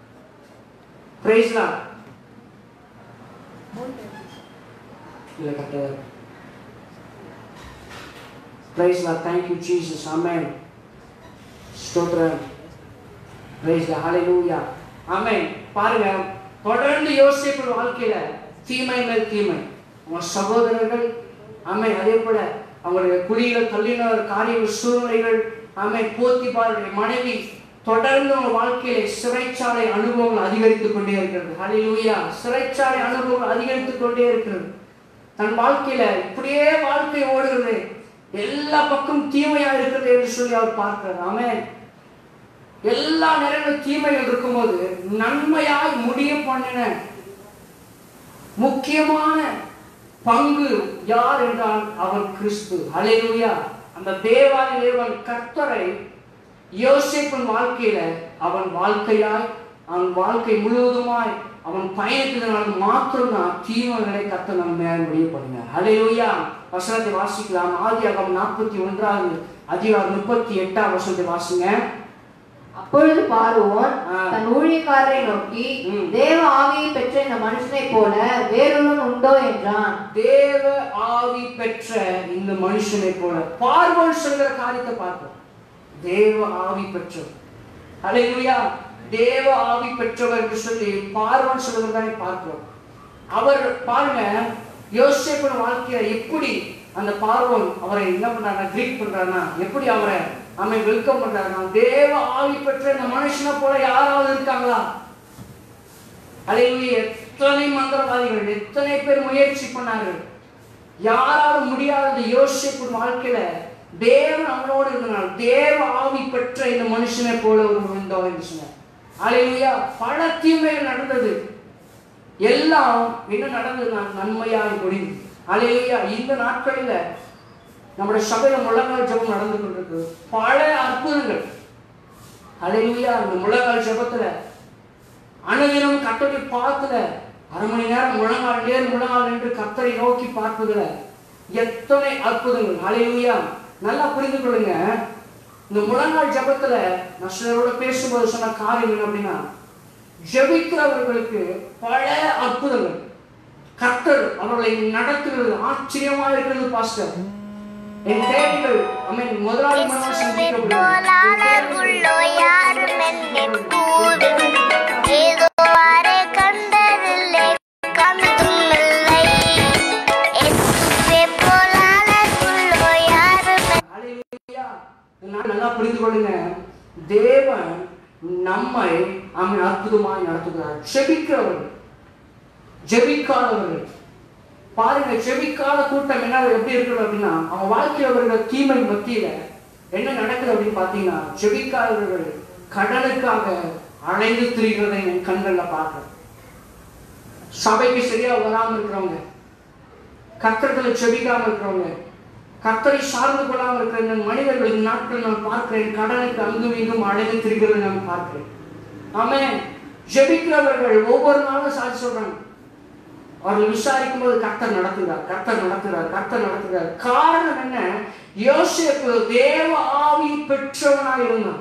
பிரைஸ்லாம் இல்ல கரெக்டாக பிரைஸ்லாம் தேங்க்யூ ஜீசஸ் ஆமென் ஸ்தோத்திரம் பிரைஸ் ஹalleluya ஆமென் பாருங்க தொடர்ந்து யோசிப்பு வாழ்க்கையில தீமை மேல் தீமை அவன் சகோதரர்கள் ஆமை அதே போல அவருடைய குழியில தள்ளின காரியங்கள் சூழ்நிலைகள் ஆமை போத்திபாருடைய மனைவி தொடர்ந்து அவன் வாழ்க்கையில சிறைச்சாலை அனுபவங்கள் அதிகரித்துக் கொண்டே இருக்கிறது ஹalleluya சிறைச்சாலை அனுபவங்கள் அதிகரித்துக் கொண்டே இருக்கிறது தன் வாழ்க்கையில இப்படியே வாழ்க்கை ஓடுகிறது எல்லா பக்கம் தீமையா இருக்கிறது என்று சொல்லி அவர் பார்க்கிறார் ஆமென் எல்லா நேரங்களும் தீமைகள் இருக்கும்போது நன்மையாய் முடிய பண்ணின முக்கியமான பங்கு யார் என்றால் அவர் கிறிஸ்து ஹalleluya அந்த தேவாதி தேவன் கர்த்தரை யோசேப்பின் வாழ்க்கையில அவன் வாழ்க்கையாய் அவன் வாழ்க்கை முழுவதுமாய் அவன் பயணித்ததனால் மாத்திரம்தான் தீமைகளை கத்த நம்ம முடிய பண்ணுங்க ஹalleluya வசனத்தை வாசிக்கலாம் ஆதியாகமம் நாற்பத்தி ஒன்றாவது அதிகாரம் முப்பத்தி எட்டாம் வசனத்தை வாசிங்க அப்பொழுது பார்வோன் ஆ. தன் ஊழியக்காரரை நோக்கி ம். தேவ ஆவியை பெற்ற இந்த மனுஷனைப் போல வேறொருவன் உண்டோ என்றான் தேவ ஆவி பெற்ற இந்த மனுஷனை போல பார்வோன் சொல்கிற காரியத்தை பார்ப்போம் தேவ ஆவி பெற்றவர் ஹalleluya தேவ ஆவி பெற்றவர் என்று சொல்லி பார்வோன் சொல்கிறதை பார்க்கிறோம் அவர் பாருங்க யோசேப்பின் வாழ்க்கையில எப்படி அந்த பார்வோன் அவரை என்ன பண்றாருன்னா கிரீட் பண்றாருன்னா எப்படி அவரை அவன் வெல்கம் பண்றாருன்னா தேவ ஆவி பெற்ற இந்த மனுஷனை போல யாராவது இருக்காங்களா அலையிலே எத்தனை மந்திரவாதிகள் எத்தனை பேர் முயற்சி பண்ணார்கள் யாராலும் முடியாத யோசிப்பு வாழ்க்கையில தேவன் அவனோடு இருந்தனால் தேவ ஆவி பெற்ற இந்த மனுஷனை போல ஒரு வந்தோம் என்று சொன்னார் அலையிலையா பல தீமைகள் நடந்தது எல்லாம் என்ன நடந்தது நான் நன்மையாய் முடியும் அலையிலையா இந்த நாட்களில நம்முடைய சபையில முழங்கால் ஜெபம் நடந்து கொண்டிருக்கு பல அற்புதங்கள் அலையிலையா இந்த முழங்கால் ஜெபத்துல அனுதினம் கத்தரை பார்த்துல அரை மணி நேரம் முழங்கால் நேர் முழங்கால் என்று கத்தரை நோக்கி பார்ப்பதுல எத்தனை அற்புதங்கள் ஹalleluya நல்லா புரிந்து கொள்ளுங்க இந்த முழங்கால் ஜெபத்துல நான் சிலரோட பேசும்போது சொன்ன காரியம் என்ன அப்படின்னா ஜெபிக்கிறவர்களுக்கு பல அற்புதங்கள் கர்த்தர் அவர்களை நடத்துகிறது ஆச்சரியமா இருக்கிறது பாஸ்டர் என் தேவைகள் ஐ மீன் முதலாளி மனோஜ் போலாளர்களோ யாரும் என்னை கூடும் ஏதோ வரை கண்டதில்லை கண்டும் இல்லை எசுவே போலாளர்களோ யாரும் ஹalleluya. நான் நல்லா புரிந்து கொள்ளுங்க தேவன் நம்மை அவன் அற்புதமாய் நடத்துகிறார் ஜெபிக்கிறவர்கள் ஜெபிக்காதவர்கள் பாருங்க ஜெபிக்காத கூட்டம் என்ன எப்படி இருக்குது அப்படின்னா அவன் வாழ்க்கையில் வருகிற தீமை மத்தியில என்ன நடக்குது அப்படின்னு பார்த்தீங்கன்னா ஜெபிக்காதவர்கள் கடனுக்காக அலைந்து திரிகிறதை என் கண்கள்ல பார்க்கிறேன் சபைக்கு சரியா வராம இருக்கிறவங்க கர்த்தர்களை செபிக்காம இருக்கிறவங்க கர்த்தரை சார்ந்து கொள்ளாம இருக்கிற இந்த மனிதர்கள் இந்த நாட்கள் நான் பார்க்கிறேன் கடனுக்கு அங்கும் இங்கும் அழைத்து திரிகிறதை நான் பார்க்கிறேன் ஆமே ஜெபிக்கிறவர்கள் ஒவ்வொரு நாளும் சாட்சி சொல்றாங்க அவர்கள் விசாரிக்கும் போது கர்த்தர் நடத்துகிறார் கர்த்தர் நடத்துகிறார் கர்த்தர் நடத்துகிறார் காரணம் என்ன யோசேப்பு தேவ ஆவி பெற்றவனாய் இருந்தான்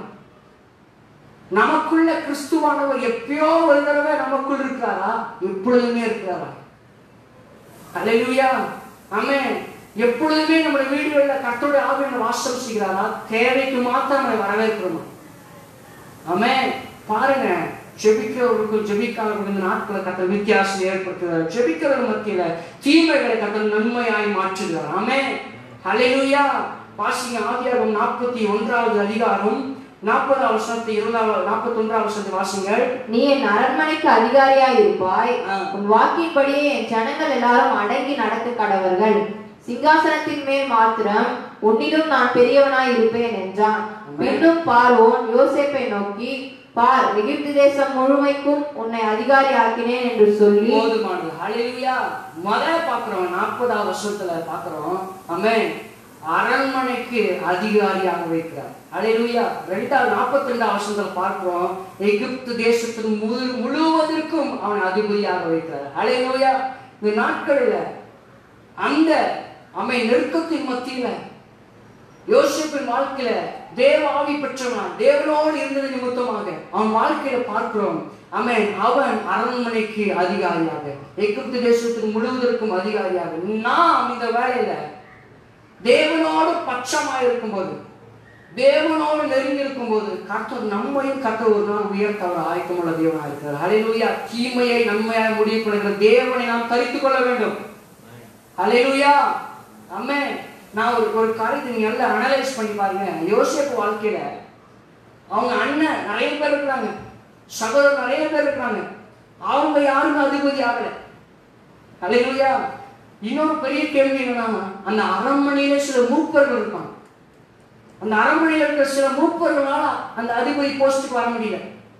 நமக்குள்ள கிறிஸ்துவானவர் எப்பயோ ஒரு தடவை நமக்குள் இருக்கிறாரா எப்பொழுதுமே இருக்கிறாரா அல்லேலூயா ஆமென் எப்பொழுதுமே நம்முடைய வீடுகளில் கர்த்தருடைய ஆவியான வாசம் செய்கிறாரா தேவைக்கு மாத்திரம் நம்மளை வரவேற்கிறோமா ஆமென் பாருங்க ஜெபிக்கிறவர்களுக்கும் ஜெபிக்காதவர்களுக்கும் இந்த நாட்களை கத்த வித்தியாசம் ஏற்படுத்துகிறார் ஜெபிக்கிறவர்கள் மத்தியில தீமைகளை கத்த நன்மையாய் மாற்றுகிறார் ஆமென் ஹalleluya வாசிங்க ஆதியாகமம் நாற்பத்தி ஒன்றாவது அதிகாரம் நாற்பதாவது வருஷத்தை இருபதாவது நாற்பத்தி ஒன்றாவது வருஷத்தை வாசிங்கள் நீ என் அரண்மனைக்கு அதிகாரியாய் இருப்பாய் ஆ. உன் வாக்கின்படியே என் ஜனங்கள் எல்லாரும் அடங்கி நடக்க கடவர்கள் சிங்காசனத்தின் மேல் மாத்திரம் உன்னிலும் நான் பெரியவனாய் இருப்பேன் என்றான் பின்னும் பார்வோன் யோசேப்பை நோக்கி பார் எகிப்து தேசம் முழுமைக்கும் உன்னை அதிகாரி ஆக்கினேன் என்று சொல்லி போதுமானது ஹalleluya முதல்ல பார்க்கிறோம் நாற்பதாவது வருஷத்துல பார்க்கிறோம் ஆமென் அரண்மனைக்கு அதிகாரியாக வைக்கிறார் ஹalleluya ரெண்டாவது நாற்பத்தி ரெண்டாவது வருஷத்துல பார்க்கிறோம் எகிப்து தேசத்துக்கு முழு முழுவதற்கும் அவன் அதிபதியாக வைக்கிறார் ஹalleluya இந்த நாட்கள்ல அந்த அமை நெருக்கத்தின் மத்தியில யோசிப்பின் வாழ்க்கையில தேவ ஆவி பெற்றவன் தேவனோடு இருந்தது நிமித்தமாக அவன் வாழ்க்கையில பார்க்கிறோம் அவன் அவன் அரண்மனைக்கு அதிகாரியாக எகிப்து தேசத்துக்கு முழுவதற்கும் அதிகாரியாக நாம் இந்த வேலையில தேவனோடு பட்சமாக இருக்கும்போது தேவனோடு நெருங்கி இருக்கும்போது கர்த்தர் நம்மையும் கர்த்தர் ஒரு நாள் உயர்த்த அவர் ஆயக்கமுள்ள தேவனாக இருக்கிறார் ஹalleluya தீமையை நன்மையாய் முடிவு பண்ணுகிற தேவனை நாம் தரித்துக் கொள்ள வேண்டும் ஹalleluya ஆமென் நான் ஒரு ஒரு காரியத்தை நீங்க நல்லா அனலைஸ் பண்ணி பாருங்க யோசேப்பு வாழ்க்கையில அவங்க அண்ணன் நிறைய பேர் இருக்கிறாங்க சகோதரர் நிறைய பேர் இருக்கிறாங்க அவங்க யாருமே அதிபதி ஆகல ஹalleluya இன்னொரு பெரிய கேள்வி என்னன்னா அந்த அரண்மனையில சில மூப்பர்கள் இருப்பாங்க அந்த அரண்மனையில் இருக்கிற சில மூப்பர்களால அந்த அதிபதி போஸ்டுக்கு வர முடியல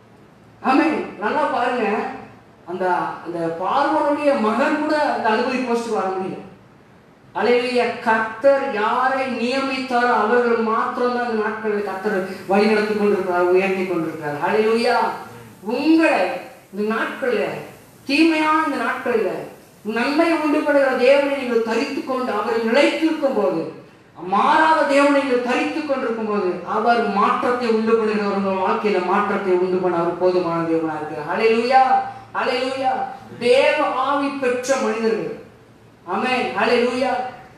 ஆமே நல்லா பாருங்க அந்த அந்த பார்வனுடைய மகன் கூட அந்த அதிபதி போஸ்டுக்கு வர முடியல அலையிலேய கர்த்தர் யாரை நியமித்தாரோ அவர்கள் மாத்திரம்தான் இந்த நாட்களில் கர்த்தர் வழி நடத்தி கொண்டிருக்கிறார் உயர்த்தி கொண்டிருக்கிறார் அலையிலுயா உங்களை இந்த நாட்களில் தீமையான இந்த நாட்களில் நன்மை உண்டு பண்ணுகிற தேவனை நீங்கள் தரித்துக் கொண்டு அவரை நிலைத்திருக்கும் போது மாறாத தேவனை நீங்கள் தரித்துக் கொண்டிருக்கும் போது அவர் மாற்றத்தை உண்டு பண்ணுகிறவர் உங்கள் வாழ்க்கையில மாற்றத்தை உண்டு பண்ண அவர் போதுமான தேவனா இருக்கிறார் அலையிலுயா அலையிலுயா தேவ ஆவி பெற்ற மனிதர்கள் ஆமென் ஹalleluya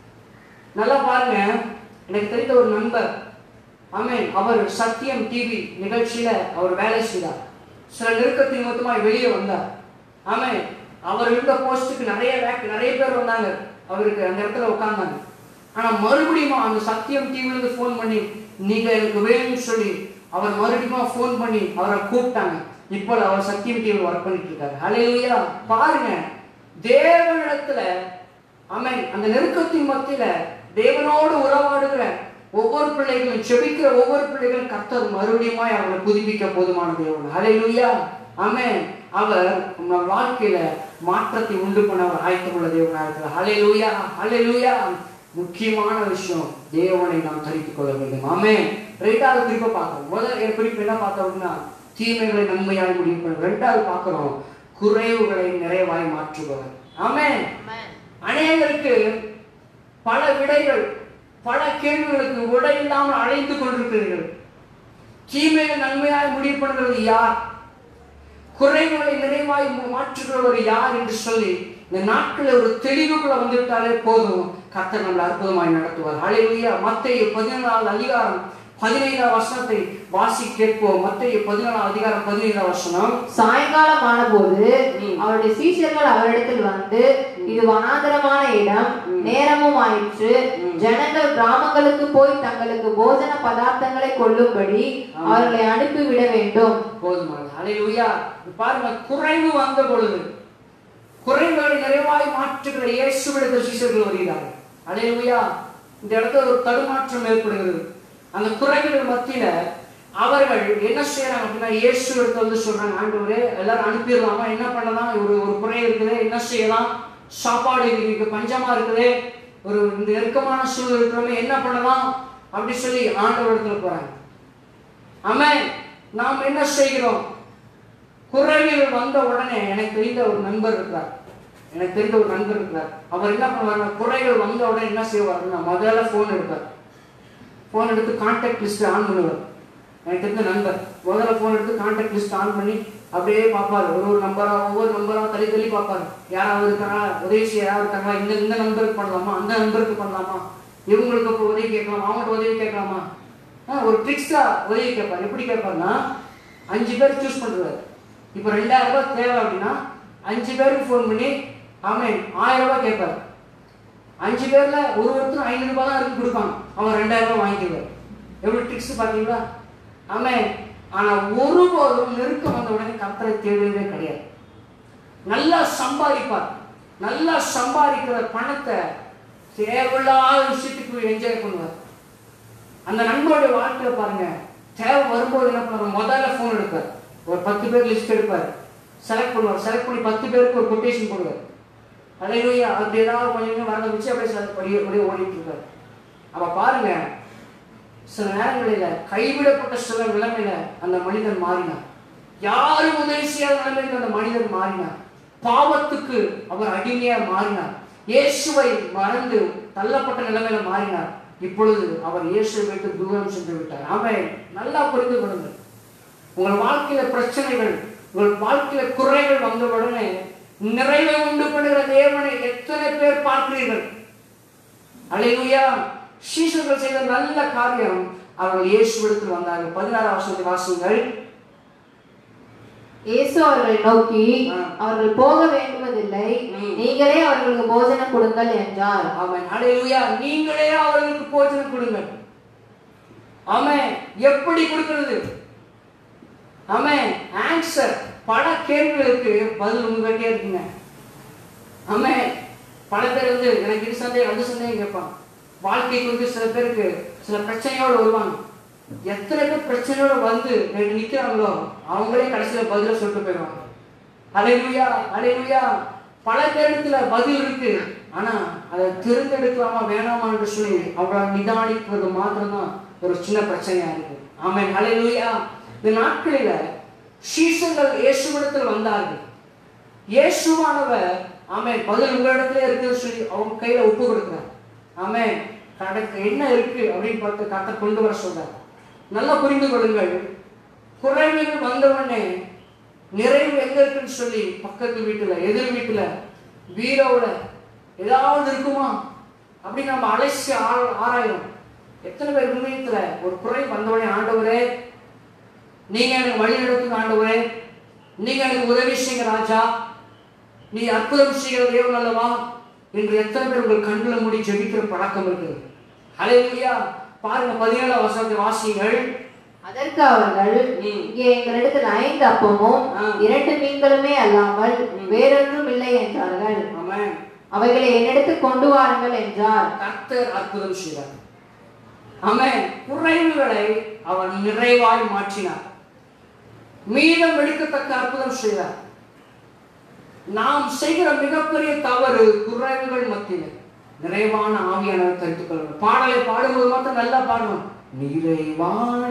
நல்லா பாருங்க எனக்கு தெரிந்த ஒரு நண்பர் ஆமென் அவர் சத்தியம் டிவி நிகழ்ச்சியில அவர் வேலை செய்தார் சில நெருக்கத்தின் நிமித்தமாய் வெளியே வந்தார் ஆமென் அவர் இருந்த போஸ்டுக்கு நிறைய வேக் நிறைய பேர் வந்தாங்க அவருக்கு அந்த இடத்துல உட்கார்ந்தாங்க ஆனா மறுபடியும் அந்த சத்தியம் டிவில இருந்து ஃபோன் பண்ணி நீங்க எனக்கு வேணும்னு சொல்லி அவர் மறுபடியும் ஃபோன் பண்ணி அவரை கூப்பிட்டாங்க இப்போ அவர் சத்தியம் டிவியில் ஒர்க் பண்ணிட்டு இருக்காரு ஹalleluya பாருங்க தேவனிடத்துல ஆமென் அந்த நெருக்கத்தின் மத்தியில தேவனோடு உறவாடுகிற ஒவ்வொரு பிள்ளைகளும் செபிக்கிற ஒவ்வொரு பிள்ளைகளும் கர்த்தர் மறுபடியும் அவர்களை புதுப்பிக்க போதுமான தேவன் ஹalleluya ஆமென் அவர் நம்ம வாழ்க்கையில மாற்றத்தை உண்டு பண்ண அவர் ஆயத்தமுள்ள தேவனாக இருக்கிறார் ஹalleluya ஹalleluya முக்கியமான விஷயம் தேவனை நாம் தரித்துக் கொள்ள வேண்டும் ஆமென் ரெண்டாவது குறிப்பை பார்க்கிறோம் முதல் குறிப்பு என்ன பார்த்தோம் அப்படின்னா தீமைகளை நன்மையாய் முடிவு பண்ண ரெண்டாவது பார்க்கிறோம் குறைவுகளை நிறைவாய் மாற்றுபவர் ஆமென் அநேகருக்கு பல விடைகள் பல கேள்விகளுக்கு விடை இல்லாமல் அழைத்து கொண்டிருக்கிறீர்கள் தீமையை நன்மையாய் முடிவு பண்ணுகிறது யார் குறைவுகளை நிறைவாய் மா- மாற்றுகிறவர் யார் என்று சொல்லி இந்த நாட்களில் ஒரு தெளிவுக்குள்ள வந்துவிட்டாலே போதும் கர்த்தர் நம்மளை அற்புதமாய் நடத்துவார் ஹalleluya மத்தேயு பதினேழாவது அதிகாரம் பதினைந்தாம் வசனத்தை வாசி கேட்போம் மத்தேயு பதினேழாம் அதிகாரம் பதினைந்தாம் வசனம் சாயங்காலம் ஆனபோது ம். அவருடைய சீஷர்கள் அவரிடத்தில் வந்து இது வனாந்தரமான இடம் நேரமும் ஆயிற்று ம். ஜனங்கள் கிராமங்களுக்கு போய் தங்களுக்கு போஜன பதார்த்தங்களை கொள்ளும்படி அவர்களை அனுப்பிவிட வேண்டும் போதுமானது ஹalleluya பாருங்க குறைவு வந்த பொழுது குறைவுகளை நிறைவாய் மாற்றுகிற இயேசுவிடத்தில் சீஷர்கள் வருகிறார்கள் ஹalleluya இந்த இடத்துல ஒரு தடுமாற்றம் ஏற்படுகிறது அந்த குறைகள் மத்தியில அவர்கள் என்ன செய்யறாங்க அப்படின்னா இயேசு இடத்துல வந்து சொல்றாங்க ஆண்டவரே எல்லாரும் அனுப்பிடலாமா என்ன பண்ணலாம் ஒரு ஒரு குறை இருக்குது என்ன செய்யலாம் சாப்பாடு இருக்கு பஞ்சமா இருக்குது ஒரு இந்த நெருக்கமான சூழல் இருக்கிறோமே என்ன பண்ணலாம் அப்படி சொல்லி ஆண்டவர் இடத்துல போறாங்க ஆமென் நாம் என்ன செய்கிறோம் குறைகள் வந்த உடனே எனக்கு தெரிந்த ஒரு நண்பர் இருக்கிறார் எனக்கு தெரிந்த ஒரு நண்பர் இருக்கிறார் அவர் என்ன பண்ணுவாருன்னா குறைகள் வந்த உடனே என்ன செய்வாருன்னா முதல்ல ஃபோன் எடுப்பார் ஃபோன் எடுத்து கான்டாக்ட் லிஸ்ட் ஆன் பண்ணுவார் எனக்கு தெரிந்த நண்பர் முதல்ல ஃபோன் எடுத்து கான்டாக்ட் லிஸ்ட் ஆன் பண்ணி அப்படியே பார்ப்பாரு ஒரு ஒரு நம்பரா ஒவ்வொரு நம்பரா தள்ளி தள்ளி பார்ப்பாரு யாராவது இருக்காங்களா உதவி செய்ய யாராவது இருக்காங்களா இந்த இந்த நம்பருக்கு பண்ணலாமா அந்த நம்பருக்கு பண்ணலாமா இவங்களுக்கு இப்போ உதவி கேட்கலாமா அவங்கள்ட்ட உதவி கேட்கலாமா ஆ, ஒரு ட்ரிக்ஸா உதவி கேட்பார் எப்படி கேட்பாருன்னா அஞ்சு பேர் சூஸ் பண்றாரு இப்போ ரெண்டாயிரம் ரூபாய் தேவை அப்படின்னா அஞ்சு பேருக்கு ஃபோன் பண்ணி ஆமென் ஆயிரம் ரூபாய் கேட்பார் அஞ்சு பேர்ல ஒரு ஒருத்தரும் ஐநூறு ரூபாய் தான் இருக்கு கொடுப்பாங்க அவன் ரெண்டாயிரம் ரூபாய் வாங்கிக்குவார் எவ்வளவு ட்ரிக்ஸ் பாத்தீங்களா ஆமென் ஆனா ஒருபோதும் நெருக்கம் வந்த உடனே கர்த்தரை தேடுவதே கிடையாது நல்லா சம்பாதிப்பார் நல்லா சம்பாதிக்கிற பணத்தை தேவையில்லாத விஷயத்துக்கு என்ஜாய் பண்ணுவார் அந்த நண்பருடைய வாழ்க்கையில பாருங்க தேவை வரும்போது என்ன பண்ணுவார் முதல்ல ஃபோன் எடுப்பார் ஒரு பத்து பேர் லிஸ்ட் எடுப்பார் செலக்ட் பண்ணுவார் செலக்ட் பண்ணி பத்து பேருக்கு ஒரு கொட்டேஷன் போடுவார் அலையிலேயே அப்படி ஏதாவது கொஞ்சம் கொஞ்சம் வரத வச்சு அப்படியே செலக்ட் பண்ணி அப்படியே ஓடிட்டு இருக்காரு அப்ப பாருங்க சில நேரங்களில கைவிடப்பட்ட சில நிலைமையில அந்த மனிதன் மாறினார் யாரும் உதவி செய்யாத நிலைமையில் அந்த மனிதன் மாறினார் பாவத்துக்கு அவர் அடிமையா மாறினார் இயேசுவை மறந்து தள்ளப்பட்ட நிலைமையில மாறினார் இப்பொழுது அவர் இயேசுவை விட்டு தூரம் சென்று விட்டார் அவன் நல்லா புரிந்து கொள்ளுங்கள் உங்கள் வாழ்க்கையில பிரச்சனைகள் உங்கள் வாழ்க்கையில குறைகள் வந்த உடனே நிறைவை உண்டு பண்ணுகிற தேவனை எத்தனை பேர் பார்க்கிறீர்கள் அலையுயா சீசர்கள் செய்த நல்ல காரியம் அவர்கள் இயேசுவிடத்தில் வந்தார்கள் பதினாறாம் வருஷத்தை வாசிங்கள் இயேசு அவர்களை நோக்கி ஆ. அவர்கள் போக வேண்டுவதில்லை ம். நீங்களே அவர்களுக்கு போஜனம் கொடுங்கள் என்றார் அவன் ஹalleluya நீங்களே அவர்களுக்கு போஜனம் கொடுங்கள் ஆமென் எப்படி கொடுக்கிறது ஆமென் ஆன்சர் பல கேள்விகளுக்கு பதில் உங்ககிட்டே இருக்குங்க ஆமென் பல பேர் வந்து எனக்கு இது சந்தேகம் அது சந்தேகம் கேட்பாங்க வாழ்க்கை குறித்து சில பேருக்கு சில பிரச்சனையோட வருவாங்க எத்தனை பேர் பிரச்சனையோட வந்து ரெண்டு நிக்கிறாங்களோ அவங்களே கடைசியில பதில சொல்லிட்டு போயிடுவாங்க அலையுயா அலையுயா பல பேரிடத்துல பதில் இருக்கு ஆனா அதை தேர்ந்தெடுக்கலாமா வேணாமான்னு சொல்லி அவங்கள நிதானிக்கிறது மாத்திரம்தான் ஒரு சின்ன பிரச்சனையா இருக்கு ஆமென் அலையுயா இந்த நாட்களில சீசர்கள் இயேசுவிடத்தில் வந்தார்கள் இயேசுவானவர் ஆமென் பதில் உங்களிடத்துல இருக்குன்னு சொல்லி அவங்க கையில ஒப்பு கொடுக்குறார் ஆமென் கடக்கு என்ன இருக்கு அப்படின்னு பார்த்து கத்த கொண்டு வர சொல்றார் நல்லா புரிந்து கொள்ளுங்கள் குறைவுகள் வந்தவுடனே நிறைவு எங்க இருக்குன்னு சொல்லி பக்கத்து வீட்டுல எதிர் வீட்டுல பீரோவுல ஏதாவது இருக்குமா அப்படின்னு நம்ம அலசி ஆ- ஆராயும் எத்தனை பேர் உண்மையத்துல ஒரு குறை வந்தவுடனே ஆண்டவரே நீங்க எனக்கு வழி நடத்துங்க ஆண்டவரே நீங்க எனக்கு உதவி செய்யுங்க ராஜா நீ அற்புதம் செய்கிற தேவன் அல்லவா என்று எத்தனை பேர் உங்கள் கண்ணுல மூடி ஜெபிக்கிற பழக்கம் இருக்குது ஹalleluya பாருங்க பதினேழாம் வசனத்தை வாசிங்கள் அதற்கு அவர்கள் ம். இங்கே எங்களிடத்தில் ஐந்து அப்பமும் ஆ. இரண்டு மீன்களுமே அல்லாமல் வேறொன்றும் இல்லை என்றார்கள் ஆமென் அவைகளை என்னிடத்தில் கொண்டு வாருங்கள் என்றார் கர்த்தர் அற்புதம் செய்தார் ஆமென் குறைவுகளை அவர் நிறைவாய் மாற்றினார் மீதம் எடுக்கத்தக்க அற்புதம் செய்தார் நாம் செய்கிற மிகப்பெரிய தவறு குறைவுகள் மத்தியில் நிறைவான ஆவியானவர் தரித்துக் கொள்ளணும் பாடலை பாடும்போது மட்டும் நல்லா பாடணும் நிறைவான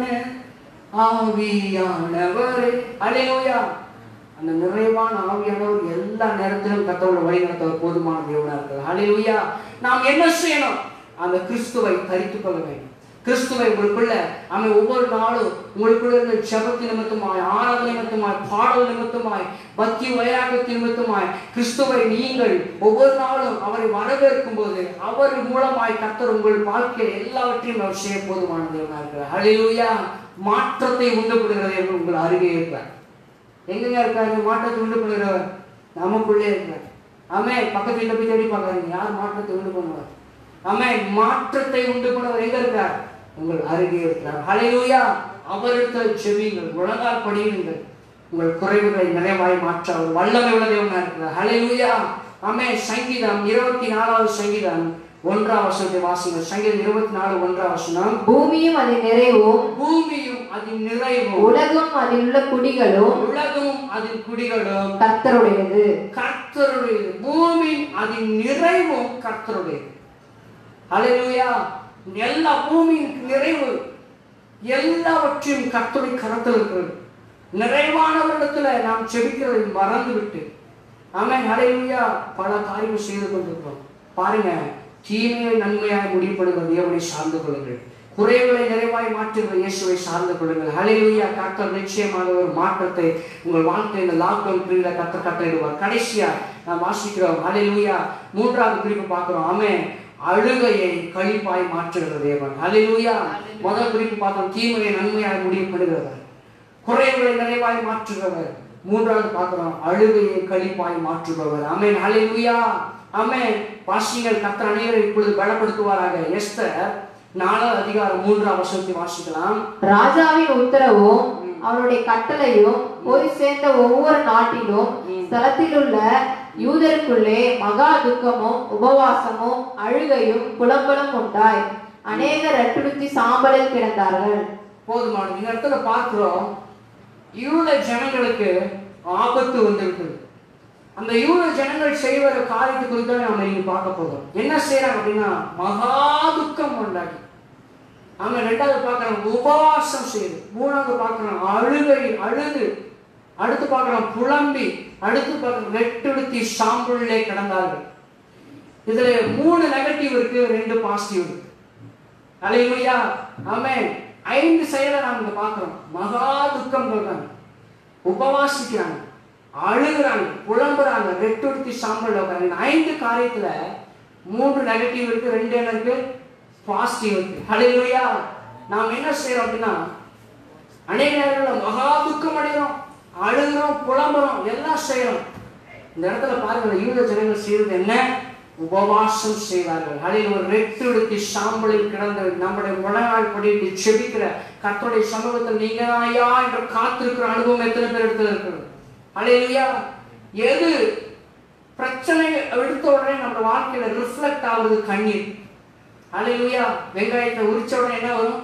ஆவியானவரே அலையோயா அந்த நிறைவான ஆவியானவர் எல்லா நேரத்திலும் கத்தோட வழி நடத்தவர் போதுமான தேவனா இருக்கிறது அலையோயா நாம் என்ன செய்யணும் அந்த கிறிஸ்துவை தரித்துக் கொள்ள வேண்டும் கிறிஸ்துவை உங்களுக்குள்ள அவன் ஒவ்வொரு நாளும் உங்களுக்குள்ள இருந்த ஜபத்து நிமித்தமாய் ஆராதனை நிமித்தமாய் பாடல் நிமித்தமாய் பக்தி வைராகத்தின் நிமித்தமாய் கிறிஸ்துவை நீங்கள் ஒவ்வொரு நாளும் அவரை வரவேற்கும் போது அவர் மூலமாய் கர்த்தர் உங்கள் வாழ்க்கையில் எல்லாவற்றையும் அவர் செய்ய போதுமான தேவனா இருக்கிறார் ஹalleluya மாற்றத்தை உண்டு பண்ணுகிறது என்று உங்கள் அருகே இருக்கிறார் எங்கங்க இருக்காரு மாற்றத்தை உண்டு பண்ணுகிறவர் நமக்குள்ளே இருக்கிறார் ஆமே பக்கத்து வீட்டுல போய் தேடி பார்க்காதீங்க யார் மாற்றத்தை உண்டு பண்ணுவார் ஆமே மாற்றத்தை உண்டு பண்ணுவர் எங்க இருக்கார் உங்கள் அருகே இருக்கிறார் ஹalleluya அவரிடத்தில் செவியுங்கள் முழங்கால் படியுங்கள் உங்கள் குறைவுகளை நிறைவாய் மாற்ற அவர் வல்லமை உள்ள தேவனா இருக்கிறார் ஹalleluya ஆமே சங்கீதம் இருபத்தி நாலாவது சங்கீதம் ஒன்றாம் வசனத்தை வாசிங்கள் சங்கீதம் இருபத்தி நாலு ஒன்றாம் வசனம் பூமியும் அதன் நிறைவும் பூமியும் அதன் நிறைவும் உலகும் அதில் உள்ள குடிகளும் உலகமும் அதன் குடிகளும் கர்த்தருடையது கர்த்தருடையது பூமி அதன் நிறைவும் கர்த்தருடையது ஹalleluya எல்லா பூமியின் நிறைவு எல்லாவற்றையும் கர்த்தருடைய கரத்தில் இருக்கிறது நிறைவானவரிடத்துல நாம் செபிக்கிறதை மறந்துவிட்டு ஆமென் ஹalleluya பல காரியம் செய்து கொண்டிருக்கிறோம் பாருங்க தீமையை நன்மையாய் முடிவுபடுகிற தேவனை சார்ந்து கொள்ளுங்கள் குறைவுகளை நிறைவாய் மாற்றுகிற இயேசுவை சார்ந்து கொள்ளுங்கள் ஹalleluya கர்த்தர் நிச்சயமாக ஒரு மாற்றத்தை உங்கள் வாழ்க்கை இந்த லாக்டவுன் பீரியட்ல கர்த்தர் கட்டளையிடுவார் கடைசியா நாம் வாசிக்கிறோம் ஹalleluya மூன்றாவது குறிப்பு பார்க்கிறோம் ஆமென் அழுகையை கழிப்பாய் மாற்றுகிற தேவன் ஹalleluya முதல் குறிப்பு பார்த்தோம் தீமையை நன்மையாய் முடிவுபடுகிறவர் குறைவுகளை நிறைவாய் மாற்றுகிறவர் மூன்றாவது பார்க்கிறோம் அழுகையை கழிப்பாய் மாற்றுபவர் ஆமென் ஹalleluya ஆமென் வாசிங்கள் கர்த்தர் அனைவரை இப்பொழுது பலப்படுத்துவாராக எஸ்தர் நாலாவது அதிகாரம் மூன்றாம் வசனத்தை வாசிக்கலாம் ராஜாவின் உத்தரவும் அவருடைய கட்டளையும் போய் சேர்ந்த ஒவ்வொரு நாட்டிலும் ஸ்தலத்திலுள்ள யூதருக்குள்ளே மகா துக்கமும் உபவாசமும் அழுகையும் புலம்பலும் உண்டாய் அநேகர் ரட்டுடுத்தி சாம்பலில் கிடந்தார்கள் போதுமானது இந்த இடத்துல பார்க்கிறோம் யூத ஜனங்களுக்கு ஆபத்து வந்திருக்குது அந்த யூத ஜனங்கள் செய்வர காரியத்தை குறித்து தான் நாம இங்க பார்க்க போகிறோம் என்ன செய்யறாங்க அப்படின்னா மகா துக்கம் உண்டாகி அவங்க ரெண்டாவது பார்க்கறோம் உபவாசம் செய்யுது மூணாவது பார்க்கறோம் அழுகை அழுது அடுத்து பார்க்கறோம் புலம்பி அடுத்து பார்க்கறோம் வெட்டுடுத்தி சாம்பலிலே கிடந்தார்கள் இதுல மூணு நெகட்டிவ் இருக்கு ரெண்டு பாசிட்டிவ் இருக்கு அலைமையா ஆமென் ஐந்து செயலை நாம் இங்க பார்க்கிறோம் மகா துக்கம் சொல்றாங்க உபவாசிக்கிறாங்க அழுகுறாங்க புலம்புறாங்க வெட்டுடுத்தி சாம்பல் உட்காராங்க இந்த ஐந்து காரியத்துல மூன்று நெகட்டிவ் இருக்கு ரெண்டு என்ன இருக்கு பாசிட்டிவ் இருக்கு ஹalleluya நாம் என்ன செய்யறோம் அப்படின்னா அநேக நேரங்களில் மகா துக்கம் அடைகிறோம் அழுகிறோம் புலம்புறோம் எல்லாம் செய்யறோம் இந்த இடத்துல பாருங்க இந்த யூத ஜனங்கள் செய்வது என்ன உபவாசம் செய்வார்கள் அதில் ஒரு ரெட்டு எடுத்து சாம்பலில் கிடந்து நம்முடைய முழங்கால் படிட்டு செபிக்கிற கர்த்தருடைய சமூகத்தில் நீங்க ஐயா என்று காத்திருக்கிற அனுபவம் எத்தனை பேர் இடத்துல இருக்கிறது அலையிலையா எது பிரச்சனை எடுத்த உடனே நம்ம வாழ்க்கையில ரிஃப்ளெக்ட் ஆகுறது கண்ணீர் அலையிலையா வெங்காயத்தை உரிச்ச உடனே என்ன வரும்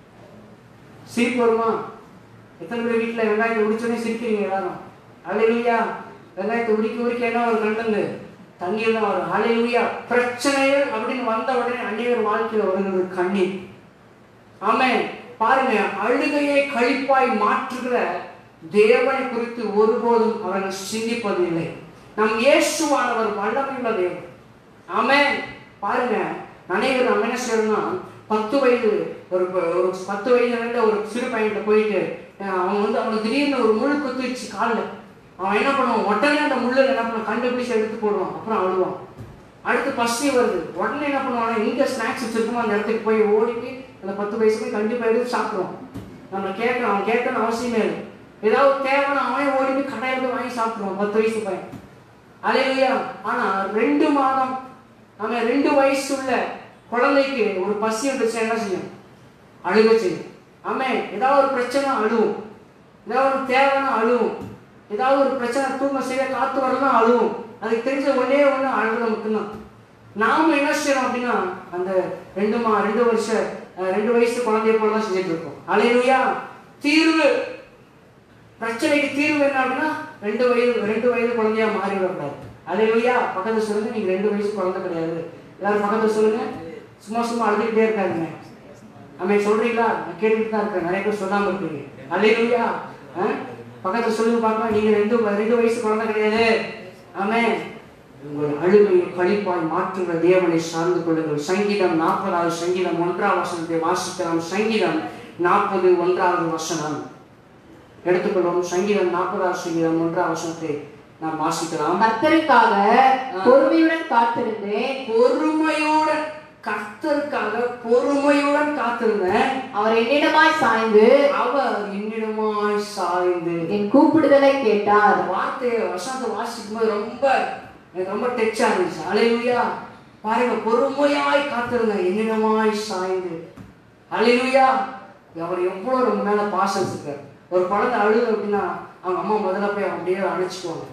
சிரிப்பு வருமா எத்தனை பேர் வீட்டில் வெங்காயத்தை உரிச்சோடனே சிரிக்கிறீங்க எல்லாரும் அலையிலையா வெங்காயத்தை உரிக்க உரிக்க என்ன வரும் கண்டந்து தண்ணீர் தான் வரும் அலையிலையா பிரச்சனைகள் அப்படின்னு வந்த உடனே அந்நியர் வாழ்க்கையில் வருகிறது கண்ணீர் ஆமே பாருங்க அழுகையை கழிப்பாய் மாற்றுகிற தேவனை குறித்து ஒருபோதும் அவர்கள் சிந்திப்பதில்லை நம் இயேசுவானவர் வல்லமையுள்ள தேவன் ஆமே பாருங்க அனைவரும் நம்ம என்ன செய்யணும்னா பத்து வயது ஒரு ப- ஒரு பத்து வயதுல இருந்த ஒரு சிறு பையன்கிட்ட போயிட்டு அஹ் அவன் வந்து அவனுக்கு திடீர்னு ஒரு முள் குத்திடுச்சு காலில் அவன் என்ன பண்ணுவான் உடனே அந்த முள்ளை என்ன பண்ணுவான் கண்டுபிடிச்சு எடுத்து போடுவான் அப்புறம் அழுவான் அடுத்து பசி வருது உடனே என்ன பண்ணுவாங்க எங்க ஸ்நாக்ஸ் வச்சிருக்கோமோ அந்த இடத்துக்கு போய் ஓடிட்டு அந்த பத்து வயசு போய் கண்டிப்பா எடுத்து சாப்பிடுவான் நம்ம கேட்கணும் அவன் கேட்கணும் அவசியமே இல்லை ஏதாவது தேவைன்னா அவனே ஓடி போய் கடையில் போய் வாங்கி சாப்பிடுவான் பத்து வயசு பையன் அலையிலையா ஆனா ரெண்டு மாதம் நம்ம ரெண்டு வயசு உள்ள குழந்தைக்கு ஒரு பசி வந்துச்சு என்ன செய்யும் அழுக செய்யும் ஆமே ஏதாவது ஒரு பிரச்சனை அழுவும் ஏதாவது ஒரு தேவைன்னா அழுவும் ஏதாவது ஒரு பிரச்சனை தூங்க செய்ய காத்து வரலாம் அழுவும் அதுக்கு தெரிஞ்ச ஒன்னே ஒண்ணு அழுகுறது மட்டும்தான் நாம என்ன செய்யறோம் அப்படின்னா அந்த ரெண்டு மா ரெண்டு வருஷ அஹ், ரெண்டு வயசு குழந்தைய போல தான் செஞ்சுட்டு இருக்கோம் அலையிலுயா தீர்வு பிரச்சனைக்கு தீர்வு என்ன அப்படின்னா ரெண்டு வயது ரெண்டு வயது குழந்தையா மாறி விடக்கூடாது அலையிலுயா பக்கத்துல சொல்லுங்க நீங்க ரெண்டு வயசு குழந்தை கிடையாது எல்லாரும் பக்கத்துல சொல்லுங்க சும்மா சும்மா அழுதுகிட்டே இருக்காதுங்க அம்மே சொல்றீங்களா நான் கேட்டுக்கிட்டு தான் இருக்கேன் நிறைய பேர் சொல்லாம இருக்கீங்க அலையிலுயா பக்கத்துல சொல்லுங்க பார்க்கலாம் நீங்க ரெண்டு ரெண்டு வயசு குழந்தை கிடையாது ஆமே உங்கள் அழுகையை கழிப்பாய் மாற்றுகிற தேவனை சார்ந்து கொள்ளுங்கள் சங்கீதம் நாற்பதாவது சங்கீதம் ஒன்றாம் வசனத்தை வாசிக்கலாம் சங்கீதம் நாற்பது ஒன்றாவது வசனம் எடுத்துக்கொள்வோம் சங்கீதம் நாற்பதாவது சங்கீதம் ஒன்றாம் வசனத்தை நாம் வாசிக்கலாம் கர்த்தருக்காக பொறுமையுடன் காத்திருந்தேன் பொறுமையுடன் கர்த்தருக்காக பொறுமையுடன் காத்திருந்தேன் அவர் என்னிடமாய் சாய்ந்து அவர் என்னிடமாய் சாய்ந்து என் கூப்பிடுதலை கேட்டார் அந்த வார்த்தையை வசனத்தை வாசிக்கும் போது ரொம்ப எனக்கு ரொம்ப டச்சா இருந்துச்சு அலையுயா பாருங்க பொறுமையாய் காத்திருங்க என்னிடமாய் சாய்ந்து அலையுயா அவர் எவ்வளவு நம்ம மேல பாசம் வச்சிருக்காரு ஒரு குழந்தை அழுது அப்படின்னா அவங்க அம்மா முதல்ல போய் அப்படியே அணைச்சிக்குவாங்க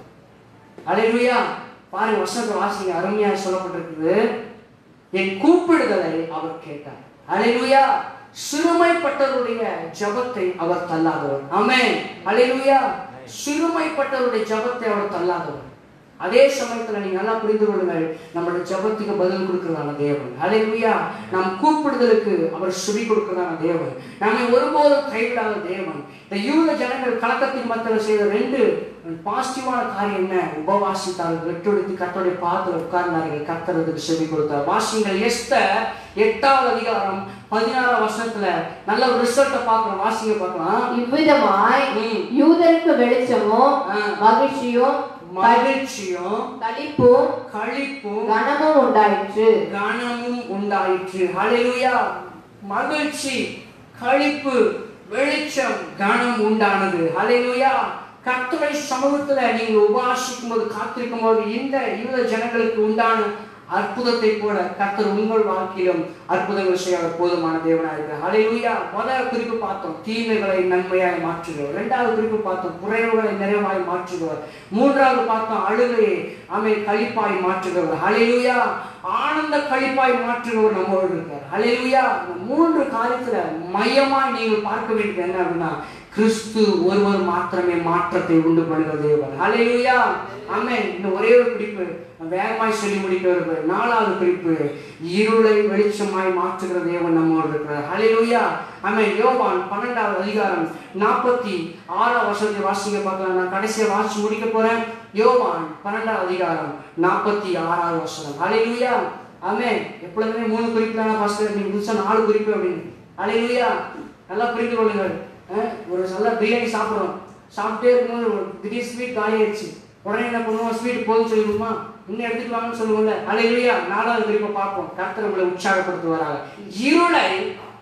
அலையுயா பாருங்க வசனத்தை வாசிங்க அருமையா சொல்லப்பட்டிருக்குது என் கூப்பிடுதலை அவர் கேட்டார் அலையுயா சிறுமைப்பட்டவருடைய ஜபத்தை அவர் தள்ளாதவர் ஆமென் அலையுயா சிறுமைப்பட்டவருடைய ஜபத்தை அவர் தள்ளாதவர் அதே சமயத்துல நீங்க நல்லா புரிந்து கொள்ளுங்கள் நம்மளுடைய ஜபத்துக்கு பதில் கொடுக்கிறதான தேவன் அலையுயா நாம் கூப்பிடுதலுக்கு அவர் சுவி கொடுக்கிறதான தேவன் நம்மை ஒருபோதும் கைவிடாத தேவன் இந்த யூத ஜனங்கள் கலக்கத்தின் மத்தியில் செய்த ரெண்டு பாசிட்டிவான காரியம் என்ன உபவாசித்தார்கள் வெற்றொடுத்து கத்தருடைய பாதத்தில் உட்கார்ந்தார்கள் கத்தறதுக்கு செவி கொடுத்தார் வாசிங்கள் எஸ்தர் எட்டாவது அதிகாரம் பதினாறாம் வருஷத்துல நல்ல ஒரு ரிசல்ட்டை பார்க்கலாம் வாசிங்க பார்க்கலாம் இவ்விதமாய் ம். யூதருக்கு வெளிச்சமும் ஆ. மகிழ்ச்சியும் மகிழ்ச்சியும் களிப்பும் களிப்பும் கனமும் உண்டாயிற்று கனமும் உண்டாயிற்று ஹalleluya மகிழ்ச்சி களிப்பு வெளிச்சம் கனம் உண்டானது ஹalleluya கர்த்தருடைய சமூகத்துல நீங்க உபாசிக்கும் போது காத்திருக்கும் போது இந்த யூத ஜனங்களுக்கு உண்டான அற்புதத்தை போல கர்த்தர் உங்கள் வாழ்க்கையிலும் அற்புதங்கள் செய்ய அவர் போதுமான தேவனாக இருக்கிறார் ஹalleluya முதல் குறிப்பு பார்த்தோம் தீமைகளை நன்மையாய் மாற்றுகிறவர் இரண்டாவது குறிப்பு பார்த்தோம் குறைவுகளை நிறைவாய் மாற்றுகிறவர் மூன்றாவது பார்த்தோம் அழுகையை அமை கழிப்பாய் மாற்றுகிறவர் ஹalleluya ஆனந்த கழிப்பாய் மாற்றுகிறவர் நம்மோடு இருக்கார் ஹalleluya இந்த மூன்று காரியத்துல மையமாய் நீங்கள் பார்க்க வேண்டியது என்ன அப்படின்னா கிறிஸ்து ஒருவர் மாத்திரமே மாற்றத்தை உண்டு பண்ணுகிற தேவன் ஹalleluya ஆமென் இந்த ஒரே ஒரு குறிப்பு நான் வேகமாய் சொல்லி முடிக்க விரும்புகிறேன் நாலாவது குறிப்பு இருளை வெளிச்சமாய் மாற்றுகிற தேவன் நம்மோடு இருக்கிறார் ஹalleluya ஆமென் யோவான் பன்னெண்டாவது அதிகாரம் நாற்பத்தி ஆறாம் வருஷத்தை வாசிக்க பார்க்கலாம் நான் கடைசியா வாசிச்சு முடிக்க போறேன் யோவான் பன்னெண்டாவது அதிகாரம் நாற்பத்தி ஆறாவது வருஷம் ஹalleluya ஆமென் எப்பொழுதுமே மூணு குறிப்பு தானே பாஸ்டர் நீங்க புதுசா நாலு குறிப்பு அப்படின்னு ஹalleluya நல்லா புரிந்து கொள்ளுங்கள் அஹ், ஒரு நல்ல பிரியாணி சாப்பிடுறோம் சாப்பிட்டே இருக்கும்போது ஒரு திடீர் ஸ்வீட் காலி ஆயிடுச்சு உடனே என்ன பண்ணுவோம் ஸ்வீட் போதும் சொல்லிடுமா இன்னும் எடுத்துட்டு வாங்கன்னு சொல்லுவோம்ல அலையிலையா நாலாவது குறிப்பை பார்ப்போம் கர்த்தர் உங்களை உற்சாகப்படுத்துவாராக இருளை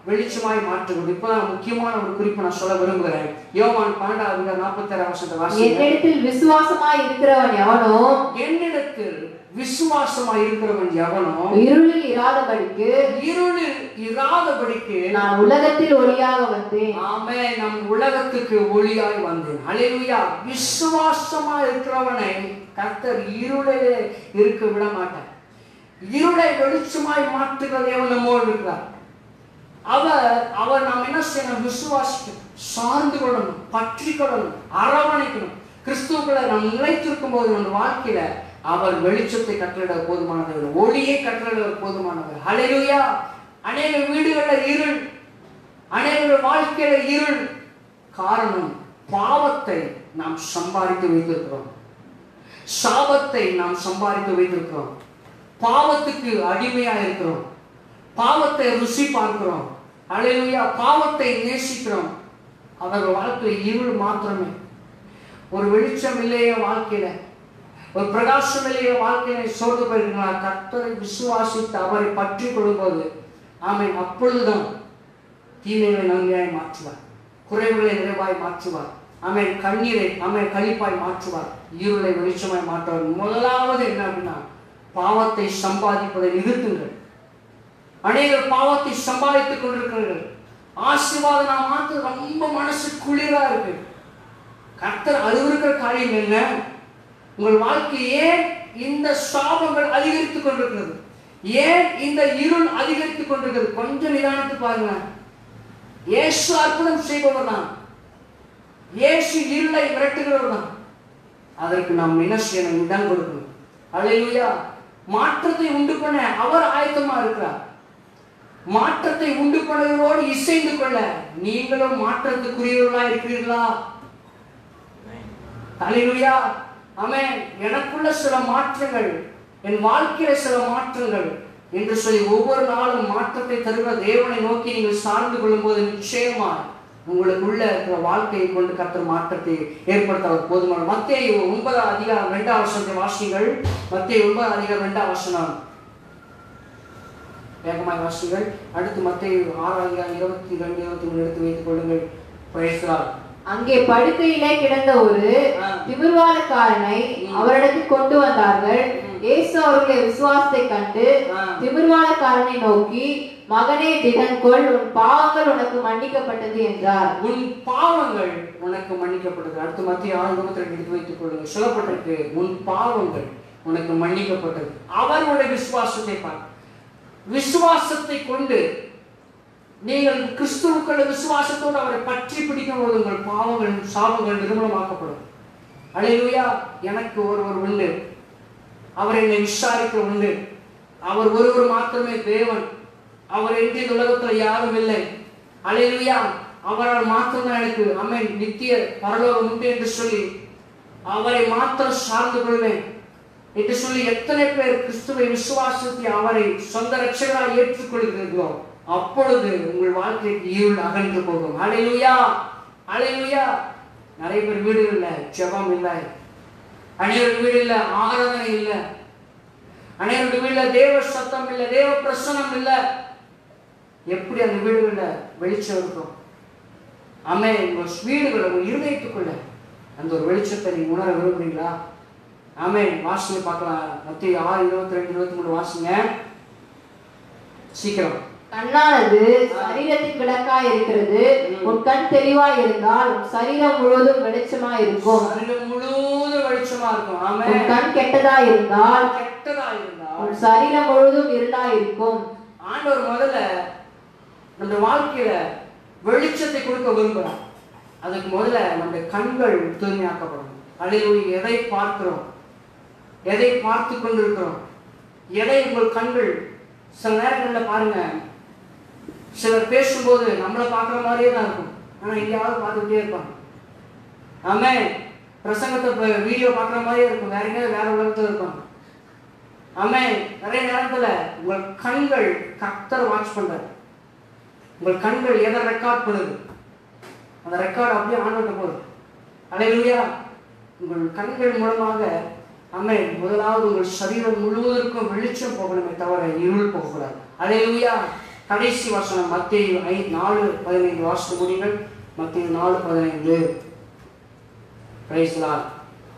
வெளிச்சமாய் மாற்றுகிறது இப்பதான் முக்கியமான ஒரு குறிப்பு நான் சொல்ல விரும்புகிறேன் யோவான் பன்னெண்டாவது நாற்பத்தி ஆறாம் வருஷத்தை வாசிங்க என்னிடத்தில் விசுவாசமாய் இருக்கிறவன் எவனோ என்னிடத்தில் விசுவாசமாய் இருக்கிறவன் எவனோ இருளில் இராதபடிக்கு இருளில் இராதபடிக்கு நான் உலகத்தில் ஒளியாக வந்தேன் ஆமே நம் உலகத்துக்கு ஒளியாய் வந்தேன் ஹalleluya விசுவாசமா இருக்கிறவனை கர்த்தர் இருளிலே இருக்க விட மாட்டார் இருளை வெளிச்சமாய் மாற்றுகிற தேவன் நம்மோடு இருக்கிறார் அவர் அவர் நாம் என்ன செய்யணும் விசுவாசிக்கணும் சார்ந்து கொள்ளணும் பற்றி கொள்ளணும் அரவணைக்கணும் கிறிஸ்துவுக்குள்ள நாம் நிலைத்திருக்கும் போது நம்ம வாழ்க்கையில அவர் வெளிச்சத்தை கட்டளிட போதுமானவர் ஒளியை கட்டளிட போதுமானவர் ஹalleluya அநேக வீடுகள்ல இருள் அநேக வாழ்க்கையில இருள் காரணம் பாவத்தை நாம் சம்பாதித்து வைத்திருக்கிறோம் சாபத்தை நாம் சம்பாதித்து வைத்திருக்கிறோம் பாவத்துக்கு அடிமையா இருக்கிறோம் பாவத்தை ருசி பார்க்கிறோம் அலையிலுயா பாவத்தை நேசிக்கிறோம் அவர்கள் வாழ்க்கையில் இருள் மாத்திரமே ஒரு வெளிச்சம் இல்லையே வாழ்க்கையில ஒரு பிரகாசம் இல்லையே வாழ்க்கையில சோர்ந்து போயிருக்கிறார் கர்த்தரை விசுவாசித்து அவரை பற்றி கொள்ளும்போது ஆமென் அப்பொழுதுதான் தீமைகளை நன்மையாய் மாற்றுவார் குறைவுகளை நிறைவாய் மாற்றுவார் ஆமென் கண்ணீரை ஆமென் கழிப்பாய் மாற்றுவார் இருளை வெளிச்சமாய் மாற்றுவார் முதலாவது என்ன அப்படின்னா பாவத்தை சம்பாதிப்பதை நிறுத்துங்கள் அநேகர் பாவத்தை சம்பாதித்துக் கொண்டிருக்கிறார்கள் ஆசீர்வாதம் நான் மாற்ற ரொம்ப மனசு குளிரா இருக்கு கர்த்தர் அருவருக்கிற காரியம் என்ன உங்கள் வாழ்க்கை ஏன் இந்த சாபங்கள் அதிகரித்துக் கொண்டிருக்கிறது ஏன் இந்த இருள் அதிகரித்துக் கொண்டிருக்கிறது கொஞ்சம் நிதானித்து பாருங்க இயேசு அற்புதம் செய்பவர் தான் இயேசு இருளை விரட்டுகிறவர் தான் அதற்கு நாம் என்ன செய்யணும் இடம் கொடுக்கணும் அல்லேலூயா மாற்றத்தை உண்டு பண்ண அவர் ஆயத்தமா இருக்கிறார் மாற்றத்தை உண்டு பண்ணுவதோடு இசைந்து கொள்ள நீங்களும் மாற்றத்துக்குரியவர்களா இருக்கிறீர்களா அல்லேலூயா ஆமென் எனக்குள்ள சில மாற்றங்கள் என் வாழ்க்கையில சில மாற்றங்கள் என்று சொல்லி ஒவ்வொரு நாளும் மாற்றத்தை தருகிற தேவனை நோக்கி நீங்கள் சார்ந்து கொள்ளும்போது நிச்சயமா உங்களுக்குள்ள இருக்கிற வாழ்க்கையை கொண்டு கர்த்தர் மாற்றத்தை ஏற்படுத்த அவர் போதுமான மத்திய ஒன்பதாம் அதிகாரம் இரண்டாம் வசனத்தை வாசிங்கள் மத்திய ஒன்பதாம் அதிகாரம் இரண்டாம் வசனம் வேகமாய் வாசிங்கள் அடுத்து மத்திய ஆறாம் அதிகாரம் இருபத்தி ரெண்டு இருபத்தி மூணு எடுத்து வைத்துக் கொள்ளுங்கள் பேசலாம் அங்கே படுக்கையிலே கிடந்த ஒரு ஆ. திமிர்வாதக்காரனை அவரிடத்தில் கொண்டு வந்தார்கள் இயேசு அவருடைய விசுவாசத்தை கண்டு ஆ. திமிர்வாதக்காரனை நோக்கி மகனே திடன் கொள் உன் பாவங்கள் உனக்கு மன்னிக்கப்பட்டது என்றார் உன் பாவங்கள் உனக்கு மன்னிக்கப்பட்டது அடுத்து மத்திய ஆறு இருபத்தி ரெண்டு எடுத்து வைத்துக் கொள்ளுங்கள் சொல்லப்பட்டிருக்கு உன் பாவங்கள் உனக்கு மன்னிக்கப்பட்டது அவருடைய விசுவாசத்தை பார் விசுவாசத்தை கொண்டு நீங்கள் கிறிஸ்துவுக்குள்ள விசுவாசத்தோடு அவரை பற்றி பிடிக்கும் போது உங்கள் பாவங்கள் சாபங்கள் நிர்மூலமாக்கப்படும் அலையிலுயா எனக்கு ஒருவர் உண்டு அவர் என்னை விசாரிக்க உண்டு அவர் ஒருவர் மாத்திரமே தேவன் அவர் என்று இந்த உலகத்துல யாரும் இல்லை அலையிலுயா அவரால் மாத்திரம்தான் எனக்கு அம்மன் நித்திய பரலோகம் உண்டு என்று சொல்லி அவரை மாத்திரம் சார்ந்து கொள்வேன் என்று சொல்லி எத்தனை பேர் கிறிஸ்துவை விசுவாசத்தை அவரை சொந்த ரட்சகராக ஏற்றுக்கொள்கிறீர்களோ அப்பொழுது உங்கள் வாழ்க்கைக்கு இருள் அகன்று போகும் அலையிலுயா அலையிலுயா நிறைய பேர் வீடு இல்லை ஜெபம் இல்லை அனைவருக்கு வீடு இல்லை ஆராதனை இல்லை அனைவருக்கு வீடுல தேவ சத்தம் இல்லை தேவ பிரசனம் இல்லை எப்படி அந்த வீடுகள்ல வெளிச்சம் இருக்கும் ஆமே உங்க வீடுகளை உங்க இருதயத்துக்குள்ள அந்த ஒரு வெளிச்சத்தை நீங்க உணர விரும்புறீங்களா ஆமே வாசிங்க பார்க்கலாம் மத்திய ஆறு இருபத்தி ரெண்டு இருபத்தி மூணு வாசிங்க சீக்கிரம் கண்ணானது சரீரத்தின் விளக்காய் இருக்கிறது உன் கண் தெளிவாய் இருந்தால் உன் சரீரம் முழுவதும் வெளிச்சமாய் இருக்கும் சரீரம் முழுவதும் வெளிச்சமா இருக்கும் ஆமே உன் கண் கெட்டதாய் இருந்தால் கெட்டதா இருந்தால் உன் சரீரம் முழுவதும் இருளாய் இருக்கும் ஆண்டவர் முதல்ல நம்ம வாழ்க்கையில வெளிச்சத்தை கொடுக்க விரும்புகிறார் அதுக்கு முதல்ல நம்முடைய கண்கள் தூய்மையாக்கப்படும் அல்லது எதை பார்க்கிறோம் எதை பார்த்து கொண்டிருக்கிறோம் எதை உங்கள் கண்கள் சில நேரங்களில் பாருங்க சிலர் பேசும்போது நம்மளை பார்க்குற மாதிரியே தான் இருக்கும் ஆனால் எங்கேயாவது பார்த்துக்கிட்டே இருப்பாங்க ஆமே பிரசங்கத்தை வீடியோ பார்க்குற மாதிரியே இருக்கும் வேற எங்கேயாவது வேற உலகத்தில் இருப்பாங்க ஆமே நிறைய நேரத்துல உங்கள் கண்கள் கர்த்தர் வாட்ச் பண்றாரு உங்கள் கண்கள் எதை ரெக்கார்ட் பண்ணுது அந்த ரெக்கார்ட் அப்படியே ஆண்டு போகுது அலையிலுயா உங்கள் கண்கள் மூலமாக அம்மே முதலாவது உங்கள் சரீரம் முழுவதற்கும் வெளிச்சம் போகணுமே தவிர இருள் போகக்கூடாது அலையிலுயா கடைசி வசனம் மத்திய ஐ நாலு பதினைந்து வாசித்து முடியுங்கள் மத்திய நாலு பதினைந்து Praise the Lord.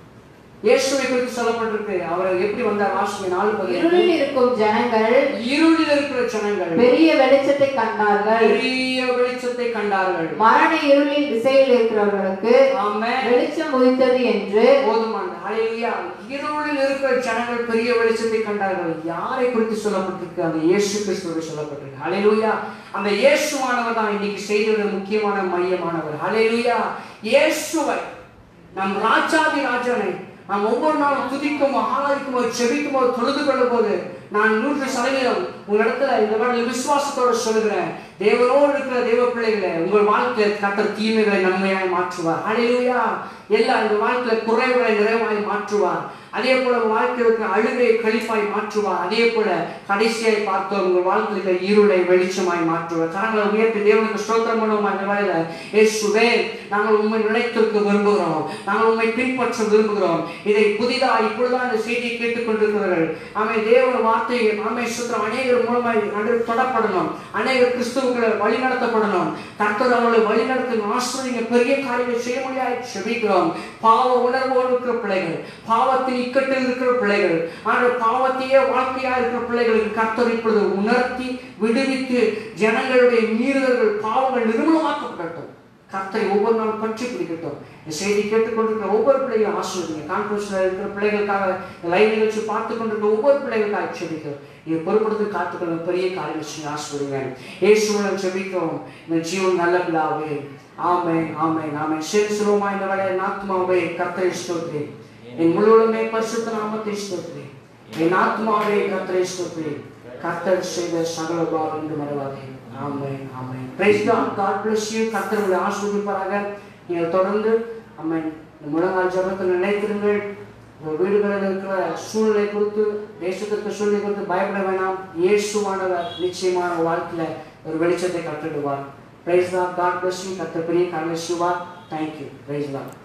இயேசுவை குறித்து சொல்லப்பட்டிருக்கு அவர் எப்படி வந்தார் வாசிங்க நாலு பதினைந்து இருளில் இருக்கும் ஜனங்கள் இருளில் இருக்கிற ஜனங்கள் பெரிய வெளிச்சத்தை கண்டார்கள் பெரிய வெளிச்சத்தை கண்டார்கள் மரண இருளில் திசையில் இருக்கிறவர்களுக்கு ஆமென் வெளிச்சம் உதித்தது என்று போதுமான ஹalleluya இருளில் இருக்கிற ஜனங்கள் பெரிய வெளிச்சத்தை கண்டார்கள் யாரை குறித்து சொல்லப்பட்டிருக்கு அந்த இயேசு கிறிஸ்துவை சொல்லப்பட்டிருக்கு ஹalleluya அந்த இயேசுவானவர் தான் இன்னைக்கு செய்தது முக்கியமான மையமானவர் ஹalleluya இயேசுவை நம் ராஜாதி ராஜனை நாம் ஒவ்வொரு நாளும் துதிக்கும் ஆராதிக்கும் போது செபிக்கும் போது தொழுது கொள்ளும் போது நான் நூற்று சதவீதம் உங்களிடத்துல இந்த மாதிரி விசுவாசத்தோட சொல்லுகிறேன் தேவனோடு இருக்கிற தேவ பிள்ளைகளை உங்கள் வாழ்க்கையில் கட்ட தீமைகளை நன்மையாய் மாற்றுவார் ஹalleluya எல்லா இந்த வாழ்க்கையில குறைவுகளை நிறைவாய் மாற்றுவார் அதே போல உங்கள் வாழ்க்கையில் இருக்கிற அழுகையை கழிப்பாய் மாற்றுவார் அதே போல கடைசியாய் பார்த்தோம் உங்கள் வாழ்க்கையில் இருக்கிற இருளை வெளிச்சமாய் மாற்றுவார் கரங்களை உயர்த்தி தேவனுக்கு ஸ்தோத்திரம் பண்ணுவோம் அந்த வேலையில இயேசுவே நாங்கள் உண்மை நிலைத்திருக்க விரும்புகிறோம் நாங்கள் உண்மை பின்பற்ற விரும்புகிறோம் இதை புதிதாக இப்பொழுதுதான் இந்த செய்தியை கேட்டுக்கொண்டிருக்கிறார்கள் ஆமை தேவ வார்த்தையை ஆமை சுத்திரம் அநேகர் மூலமாய் அன்று தொடப்படணும் அநேகர் கிறிஸ்துவுக்களை வழி நடத்தப்படணும் கர்த்தர் அவர்களை வழி நடத்தும் ஆசிரியங்க பெரிய காரியங்களை செய்ய முடியாது செபிக்கிறோம் பாவ உணர்வோடு இருக்கிற பிள்ளைகள் பாவத்தின் இக்கட்டில் இருக்கிற பிள்ளைகள் ஆனால் பாவத்தையே வாழ்க்கையா இருக்கிற பிள்ளைகளுக்கு கர்த்தர் இப்பொழுது உணர்த்தி விடுவித்து ஜனங்களுடைய மீறுதல்கள் பாவங்கள் நிர்மூலமாக்கப்படட்டும் கர்த்தரை ஒவ்வொரு நாளும் பற்றி பிடிக்கட்டும் இந்த செய்தி கேட்டுக்கொண்டிருக்கிற ஒவ்வொரு பிள்ளைகளும் ஆசிரியங்க கான்ஃபரன்ஸ்ல இருக்கிற பிள்ளைகளுக்காக இந்த லைவ் நிகழ்ச்சி பார்த்து கொண்டிருக்கிற ஒவ்வொரு பிள்ளைகளுக்காக செபிக்கிறோம் இது பொறுப்படுத்தி காத்துக்கொள்ள பெரிய காரியம் செய்ய ஆசிரியங்க இயேசுடன் செபிக்கிறோம் இந்த ஜீவன் நல்ல பிள்ளாவே ஆமே ஆமே ஆமே சரி சுலமா இந்த வேலையை நாத்மாவே கர்த்தரை ஸ்தோத்ரி என் முழுவதுமே பரிசுத்த நாமத்தை ஸ்தோத்ரி என் ஆத்மாவே கர்த்தரை ஸ்தோத்ரி கர்த்தர் செய்த சகல பாவம் மறவாதே ஆமென் ஆமென் praise God God bless you கர்த்தர் உங்களை ஆசீர்வதிப்பாராக நீங்கள் தொடர்ந்து ஆமென் இந்த முழங்கால் ஜபத்தில் நினைத்திருங்கள் உங்கள் வீடுகளில் இருக்கிற சூழ்நிலை குறித்து தேசத்திற்கு சூழ்நிலை குறித்து பயப்பட வேணாம் இயேசுவானவர் நிச்சயமான வாழ்க்கையில ஒரு வெளிச்சத்தை கற்றுடுவார் praise God God bless you கர்த்தர் பெரிய காரணம் சிவா தேங்க்யூ பிரைஸ் தான்